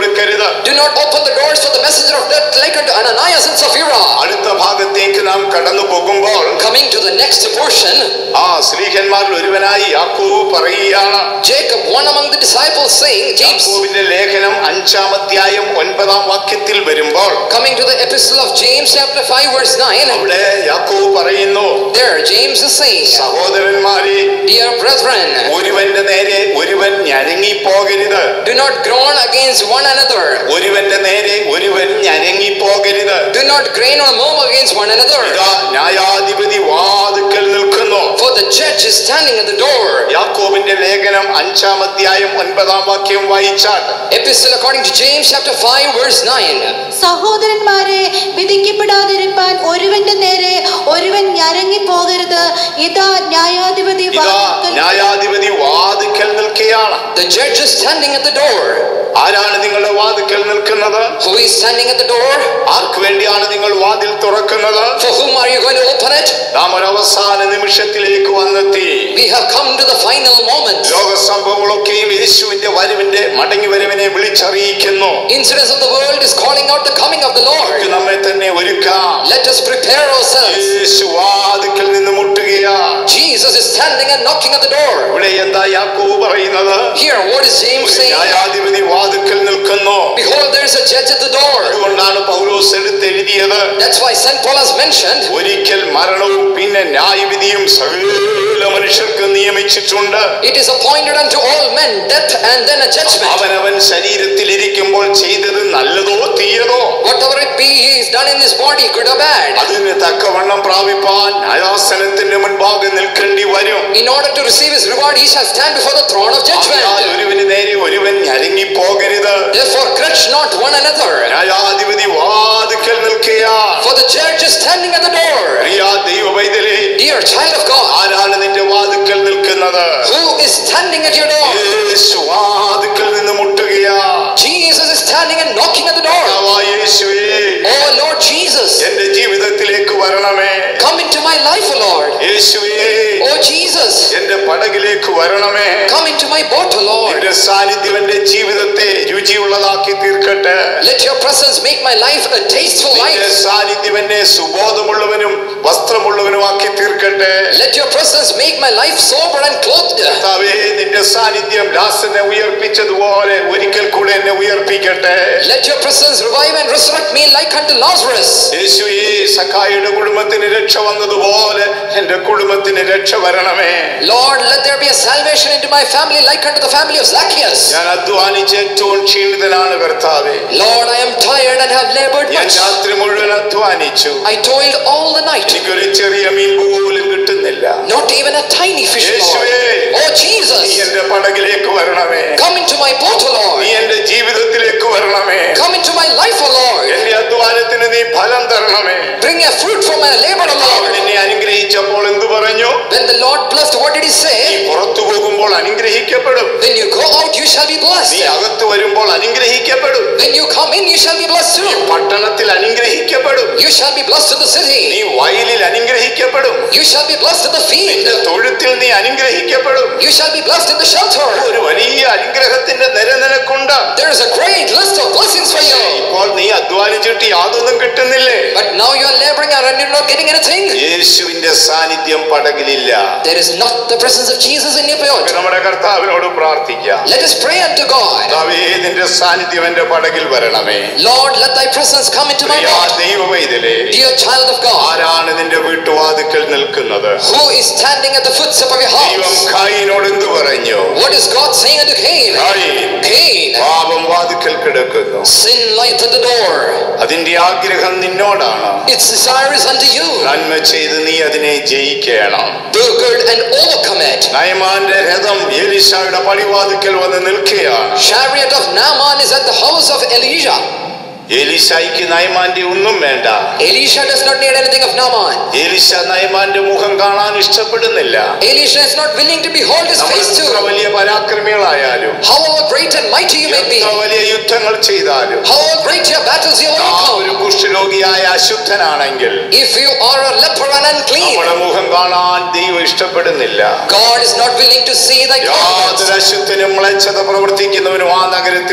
Do not open the doors for the messenger of death like unto Ananias and Sapphira. അടുത്ത ഭാഗത്തേക്ക് നാം കടന്നു പോകുമ്പോൾ Coming to the next portion, ആ സ്ത്രീഹന്മാരിൽ ഒരുവനായി യാക്കോബ് പറയുകയാണ് Jacob, one among the disciples, saying, James, യാക്കോബിന്റെ ലേഖനം അഞ്ചാം അധ്യായം ഒൻപതാം വാക്യത്തിൽ വരുമ്പോൾ coming to the epistle of James, chapter 5, verse 9, അവിടെ യാക്കോബ് പറയുന്നു there James is saying, സഹോദരന്മാരെ Dear brethren, ഒരുവന്റെ നേരെ ഒരുവൻ ഞരങ്ങിപ്പോകരുത് do not groan against one another. ഒരുവന്റെ നേരെ ഒരുവൻ ഞരങ്ങിപ്പോകരുത് Do not grain or murmur against one another. ഇതാ ന്യായാധിപതി വാതുക്കൽ നിൽക്കുന്നു For the judge is standing at the door. യാക്കോബിന്റെ ലേഖനം അഞ്ചാം അധ്യായം ഒൻപതാം വാക്യം വായിച്ചാൽ Epistle according to James, chapter 5, verse 9. സഹോദരന്മാരെ വിധിക്കപ്പെടാതിരിപ്പാൻ ഒരുവന്റെ നേരെ ഒരുവൻ ഞരങ്ങി പോകരുത് ഇതാ ന്യായാധിപതി ഇതാ വാതിൽക്കൽ ന്യായാധിപതി വാതുക്കൽ നിൽക്കുകയാണ് The judge is standing at the door. ആരാണ് നിങ്ങളുടെ വാതുക്കൽ നിൽക്കുന്നത് Who is standing at the door? ആർക്ക് വേണ്ടിയാണ് നിങ്ങൾ വാതിൽ തുറക്കുന്നത് For whom are you going to open it? നാം ഒരു അവസാന നിമിഷത്തിലേക്ക് വന്നെത്തി We have come to the final moment. ലോക സംഭവങ്ങളൊക്കെയും യേശുവിന്റെ വരവിന്റെ മടങ്ങി വരവിനെ വിളിച്ചറിയിക്കുന്നു Incidents of the world is calling out the coming of the നമുക്ക് Lord. നമ്മെ തന്നെ ഒരുക്കാം Let us prepare ourselves. യേശു വാതുക്കൽ നിന്ന് മുട്ടുകയാ Jesus is standing and knocking at the door. ഇവിടെ എന്താ യാക്കോബ് പറയുന്നത് Here, what is James ഒരു saying? ന്യായാധിപതി വാതുക്കൽ നിൽക്കുന്നു Behold, there is a judge at the door. അതുകൊണ്ടാണ് പൗലോസ് എടുത്തെഴുതിയത് That's why St. Paul has mentioned ഒരിക്കൽ മരണവും പിന്നെ ന്യായവിധിയും സകല മനുഷ്യർക്ക് നിയമിച്ചിട്ടുണ്ട് it is appointed unto all men death and then a judgment. അവനവൻ ശരീരത്തിലിരിക്കുമ്പോൾ ചെയ്തത് നല്ലതോ തീയതോ Whatever it be, he is done in his body, good or bad. അതിന് തക്കവണ്ണം പ്രാപിപ്പാൻ ന്യായാസനത്തിന്റെ മുൻപാകെ നിൽക്കേണ്ടി വരും In order to receive his reward, he shall stand before the throne of അതിനാൽ judgment. ഒരുവന് നേരെ ഒരുവൻ ഞരങ്ങിപ്പോകരുത് Therefore, grudge not one another. ന്യായാധിപതി വാതുക്കൽ നിൽക്കയാ For the judge is standing at the door. പ്രിയ ദൈവ വൈദ്യരെ Dear child of God, ആരാണ് നിന്റെ വാതുക്കൽ നിൽക്കുന്നത് who is standing at your door? യേശു വാതുക്കൽ നിന്ന് മുട്ടുകയാ Jesus is standing and knocking at the door. കർത്താവായ യേശുവേ Oh Lord Jesus, എന്റെ ജീവിതത്തിലേക്ക് വരണമേ come into my life, O Lord. യേശുവേ Oh Jesus, എന്റെ പടകിലേക്ക് വരണമേ come into my boat, O Lord. എന്റെ സാന്നിധ്യം എന്റെ ജീവിതത്തെ രുചിയുള്ളതാക്കി തീർക്കട്ടെ Let your presence make my life a tasteful നിന്റെ life. സാന്നിധ്യം എന്നെ സുബോധമുള്ളവനും വസ്ത്രമുള്ളവനുമാക്കി തീർക്കട്ടെ Let your presence make my life sober and clothed. കർത്താവേ നിന്റെ സാന്നിധ്യം ലാസനെ ഉയർപ്പിച്ചതുപോലെ ഒരിക്കൽ കൂടെ എന്നെ ഉയർപ്പിക്കട്ടെ Let your presence revive and resurrect me like unto Lazarus. യേശുവേ സഖായിയുടെ കുടുംബത്തിന് രക്ഷ വന്നതുപോലെ എന്റെ കുടുംബത്തിന് രക്ഷ വരണമേ Lord, let there be a salvation into my family like unto the family of Zacchaeus. ഞാൻ അധ്വാനിച്ച് ഏറ്റവും ക്ഷീണിതനാണ് കർത്താവേ Lord, I am tired and have labored ഞാൻ much. രാത്രി മുഴുവൻ അധ്വാനിച്ചു I toiled all the night. എനിക്കൊരു ചെറിയ മീൻ പോലും കിട്ടുന്നില്ല Not even a tiny fish, Lord. യേശുവേ Oh നീ Jesus, എന്റെ പടകിലേക്ക് വരണമേ come into my boat, O നീ Lord. എന്റെ ജീവിതത്തിലേക്ക് വരണമേ Come into my life, O Lord. എന്റെ അധ്വാനത്തിന് നീ ഫലം തരണമേ Bring a fruit from my labor, O അവൻ Lord. എന്നെ അനുഗ്രഹിച്ചപ്പോൾ എന്തു പറഞ്ഞു When the Lord blessed, what did he നീ say? പുറത്തു പോകുമ്പോൾ അനുഗ്രഹിക്കപ്പെടും When you go out, you shall be നീ blessed. അകത്ത് വരുമ്പോൾ അനുഗ്രഹിക്കപ്പെടും When you come in, you shall be blessed നീ too. പട്ടണത്തിൽ അനുഗ്രഹിക്കപ്പെടും You shall be blessed in the നീ city. വയലിൽ അനുഗ്രഹിക്കപ്പെടും You shall be blessed in the field. നിന്റെ തൊഴുത്തിൽ നീ അനുഗ്രഹിക്കപ്പെടും You shall be blessed in the shelter. ഒരു വലിയ അനുഗ്രഹത്തിന്റെ നിര നിനക്കുണ്ട് There is a great list of blessings for you. ഇപ്പോൾ നീ അധ്വാനിച്ചിട്ട് യാതൊന്നും കിട്ടുന്നില്ലേ But now you are laboring and you're not getting anything. യേശുവിന്റെ സാന്നിധ്യം പടകിലില്ല There is not the presence of Jesus in your boat. നമ്മുടെ കർത്താവിനോട് പ്രാർത്ഥിക്കാം Let us pray unto God. കർത്താവേ നിന്റെ സാന്നിധ്യം എന്റെ പടകിൽ വരണമേ Lord, let thy presence come into my Priya boat. ദൈവ വൈതലേ Dear child of God, ആരാണ് നിന്റെ വീട്ടുവാതുക്കൽ നിൽക്കുന്നത് who is standing at the footstep of your ദൈവം house? കായിനോട് എന്ത് പറഞ്ഞു What is God saying unto Cain? Cain, Cain, പാപം വാതുക്കൽ കിടക്കുന്നു sin lieth at the door. അതിന്റെ ആഗ്രഹം നിന്നോടാണ് Its desire is unto you. നന്മ ചെയ്ത് നീ അതിനെ ജയിക്കണം Do good and overcome it. നയമാന്റെ രഥം എലിശായുടെ പടിവാതുക്കൽ വന്ന് നിൽക്കുകയാണ് Chariot of Naaman is at the house of Elijah. എലിശായ്ക്ക് നയമാന്റെ ഒന്നും വേണ്ട Elisha does not need anything of Naaman. Elisha നയമാന്റെ മുഖം കാണാൻ ഇഷ്ടപ്പെടുന്നില്ല Elisha is not willing to behold his നമ്മൾ face എത്ര too. വലിയ പരാക്രമികളായാലും However great and mighty you may be, എത്ര വലിയ യുദ്ധങ്ങൾ ചെയ്താലും however great your battles you ആ ഒരു overcome, കുഷ്ഠരോഗിയായ അശുദ്ധനാണെങ്കിൽ if you are a leper and unclean, നമ്മുടെ മുഖം കാണാൻ ദൈവം ഇഷ്ടപ്പെടുന്നില്ല God is not willing to see thy countenance. യാതൊരു അശുദ്ധനും മ്ലേച്ഛത പ്രവർത്തിക്കുന്നവനും ആ നഗരത്തിൽ പ്രവേശിക്കും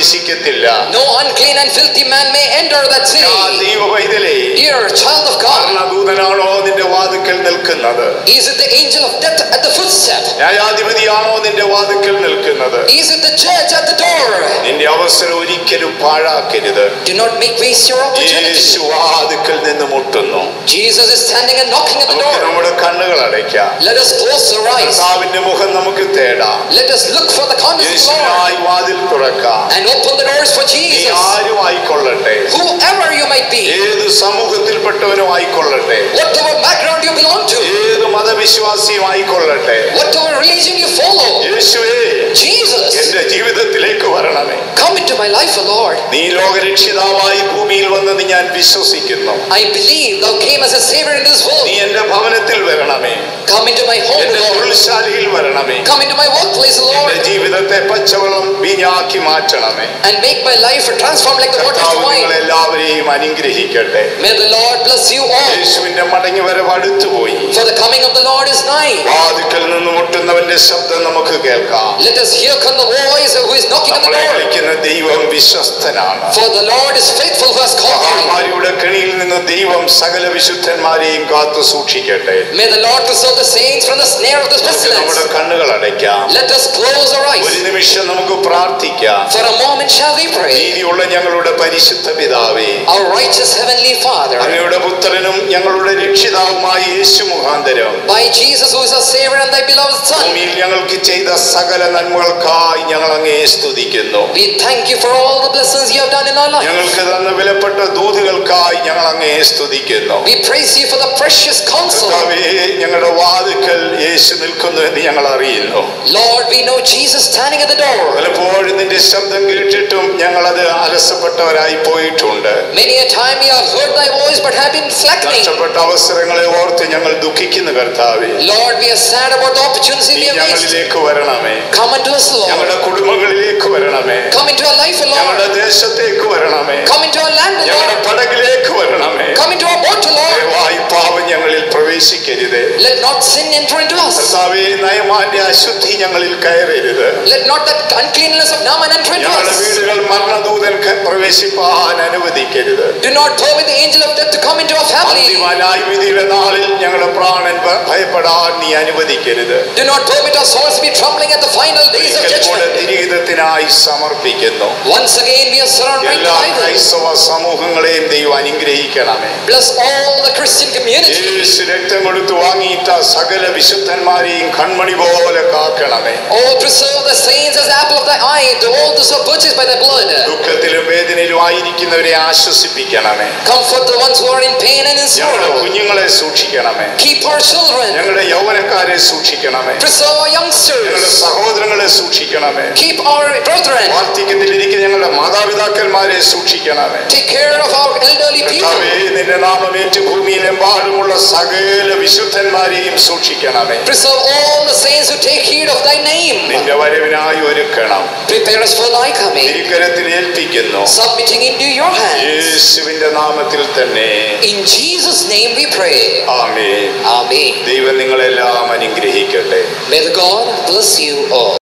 പ്രവേശിക്കത്തില്ല No unclean and filthy man may enter that ഞാൻ city. ദൈവ പൈതലേ Dear child of God, ഭരണദൂതനാണോ നിന്റെ വാതുക്കൽ നിൽക്കുന്നത് is it the angel of death at the footstep? ന്യായാധിപതിയാണോ നിന്റെ വാതുക്കൽ നിൽക്കുന്നത് Is it the judge at the door? നിന്റെ അവസരം ഒരിക്കലും പാഴാക്കരുത് Do not make waste your opportunity. യേശു വാതുക്കൽ നിന്ന് മുട്ടുന്നു Jesus is standing and knocking at the നമുക്ക് door. നമ്മുടെ കണ്ണുകൾ അടയ്ക്കാം Let us close our eyes. കർത്താവിന്റെ മുഖം നമുക്ക് തേടാം Let us look for the kindness of the Lord യേശുവിനായി വാതിൽ തുറക്കാം and open the doors for നീ Jesus. ആരും ആയിക്കൊള്ളട്ടെ Whoever you might be, ഏത് സമൂഹത്തിൽപ്പെട്ടവനും ആയിക്കൊള്ളട്ടെ whatever background you belong to, ഏത് മതവിശ്വാസിയും ആയിക്കൊള്ളട്ടെ whatever religion you follow, യേശുവേ Jesus, എന്റെ ജീവിതത്തിലേക്ക് വരണമേ come into my life, O Lord. നീ ലോകരക്ഷിതാവായി ഭൂമിയിൽ വന്നെന്ന് ഞാൻ വിശ്വസിക്കുന്നു I believe thou came as a savior in this നീ world. എന്റെ ഭവനത്തിൽ വരണമേ Come into my home, എന്റെ O Lord. തൊഴിൽശാലയിൽ വരണമേ Come into my workplace, O എന്റെ Lord, ജീവിതത്തെ പച്ചവെള്ളം വീഞ്ഞാക്കി മാറ്റണമേ and make my life transform like the water കർത്താവ് to wine. നിങ്ങളെല്ലാവരെയും അനുഗ്രഹിക്കട്ടെ May the Lord bless you all. യേശുവിന്റെ മടങ്ങി വരവ് അടുത്തുപോയി For the coming of the Lord is nigh. വാതുക്കൽ നിന്ന് മുട്ടുന്നവന്റെ ശബ്ദം നമുക്ക് കേൾക്കാം Let us hear come the voice who is knocking at the നമ്മളെ door. വിളിക്കുന്ന ദൈവം വിശ്വസ്തനാണ് For the Lord is faithful who has called you. മഹാമാരിയുടെ കെണിയിൽ നിന്ന് ദൈവം സകല വിശുദ്ധന്മാരെയും കാത്തു സൂക്ഷിക്കട്ടെ May the Lord preserve the saints from the snare of this നമുക്ക് നമ്മുടെ pestilence. കണ്ണുകൾ അടയ്ക്കാം Let us close our ഒരു eyes. നിമിഷം നമുക്ക് പ്രാർത്ഥിക്കാം For a moment shall we pray. നീതിയുള്ള ഞങ്ങളുടെ പരിശുദ്ധ പിതാവേ Our righteous heavenly Father, അങ്ങയുടെ പുത്രനും ഞങ്ങളുടെ രക്ഷിതാവുമായ യേശു മുഖാന്തരം by Jesus who is our Savior and thy beloved Son, ഭൂമിയിൽ ഞങ്ങൾക്ക് ചെയ്ത സകല നന്മകൾക്കായി ഞങ്ങൾ അങ്ങേ സ്തുതിക്കുന്നു we thank you for all the blessings you have done in our life. ഞങ്ങൾക്ക് തന്ന വിലപ്പെട്ട ദൂതുകൾക്കായി ഞങ്ങൾ അങ്ങേ സ്തുതിക്കുന്നു We praise you for the precious counsel. കർത്താവേ ഞങ്ങളുടെ വാതുക്കൽ യേശു നിൽക്കുന്നു എന്ന് ഞങ്ങൾ അറിയുന്നു Lord, we know Jesus standing at the door. പലപ്പോഴും നിന്റെ ശബ്ദം കേട്ടിട്ടും ഞങ്ങളത് അലസപ്പെട്ടവരായി പോയിട്ടുണ്ട് Many a time we have heard thy voice but have been slackening. നഷ്ടപ്പെട്ട അവസരങ്ങളെ ഓർത്ത് ഞങ്ങൾ ദുഃഖിക്കുന്നു കർത്താവേ Lord, we are sad about the opportunities നീ we have missed. ഞങ്ങളിലേക്ക് വരണമേ Come unto us, Lord. ഞങ്ങളുടെ കുടുംബങ്ങളിലേക്ക് വരണമേ Come into our life, ഞങ്ങളുടെ Lord. ദേശത്തേക്ക് വരണമേ Come into our land, ഞങ്ങളുടെ Lord. പടകിലേക്ക് വരണമേ Come into our boat, Lord. ദയവായി പാപം ഞങ്ങളിൽ പ്രവേശിക്കരുത് Let not sin enter into us. കർത്താവേ നയമാന്റെ അശുദ്ധി ഞങ്ങളിൽ കയറരുത് Let not that uncleanness of Naaman enter into ഞങ്ങളുടെ us. വീടുകൾ മരണദൂതൻ ക- പ്രവേശിപ്പാൻ അനുവദിക്കരുത് Do not permit the angel of death to come into our family. അന്തിമനായ വിധിയുടെ നാളിൽ ഞങ്ങളുടെ പ്രാണൻ ഭ- ഭയപ്പെടാൻ നീ അനുവദിക്കരുത് Do not permit our souls to be trembling at the final days of ഒരിക്കൽ കൂടെ judgment. തിരിഹിതത്തിനായി സമർപ്പിക്കുന്നു Once again, we are surrendering എല്ലാ to thy will. ക്രൈസ്തവ സമൂഹങ്ങളെയും ദൈവം അനുഗ്രഹിക്കണമേ Bless all the Christian community. യേശു രക്തം കൊടുത്ത് വാങ്ങിയിട്ട സകല വിശുദ്ധന്മാരെയും കൺമണി പോലെ കാക്കണമേ Oh, preserve the saints as apple of thy eye, to all those who are purchased by thy blood. ദുഃഖത്തിലും വേദനയിലും ആയിരിക്കുന്നവരെ ആശ്വസിപ്പിക്കണമേ Comfort the ones who are in pain and in ഞങ്ങളുടെ sorrow. കുഞ്ഞുങ്ങളെ സൂക്ഷിക്കണമേ Keep our children. ഞങ്ങളുടെ യൗവനക്കാരെ സൂക്ഷിക്കണമേ Preserve our ഞങ്ങളുടെ youngsters. സഹോദരങ്ങളെ സൂക്ഷിക്കണമേ Keep our brethren. വാർദ്ധക്യത്തിലിരിക്കുന്ന ഞങ്ങളുടെ മാതാപിതാക്കന്മാരെ സൂക്ഷിക്കണമേ Take care of our elderly people. കർത്താവേ, നിന്റെ നാമമേറ്റ് ഭൂമിയിലെമ്പാടുമുള്ള സകല വിശുദ്ധന്മാരെയും സൂക്ഷിക്കണമേ Preserve all the saints who take heed of thy name. നിന്റെ വരവിനായി ഒരുക്കണം Prepare us for thy coming. തിരുക്കരത്തിൽ ഏൽപ്പിക്കുന്നു Submitting into your hands. യേശുവിന്റെ നാമത്തിൽ തന്നെ In Jesus' name we pray. ആമേ Amen. ദൈവം നിങ്ങളെല്ലാം അനുഗ്രഹിക്കട്ടെ May the God bless you all.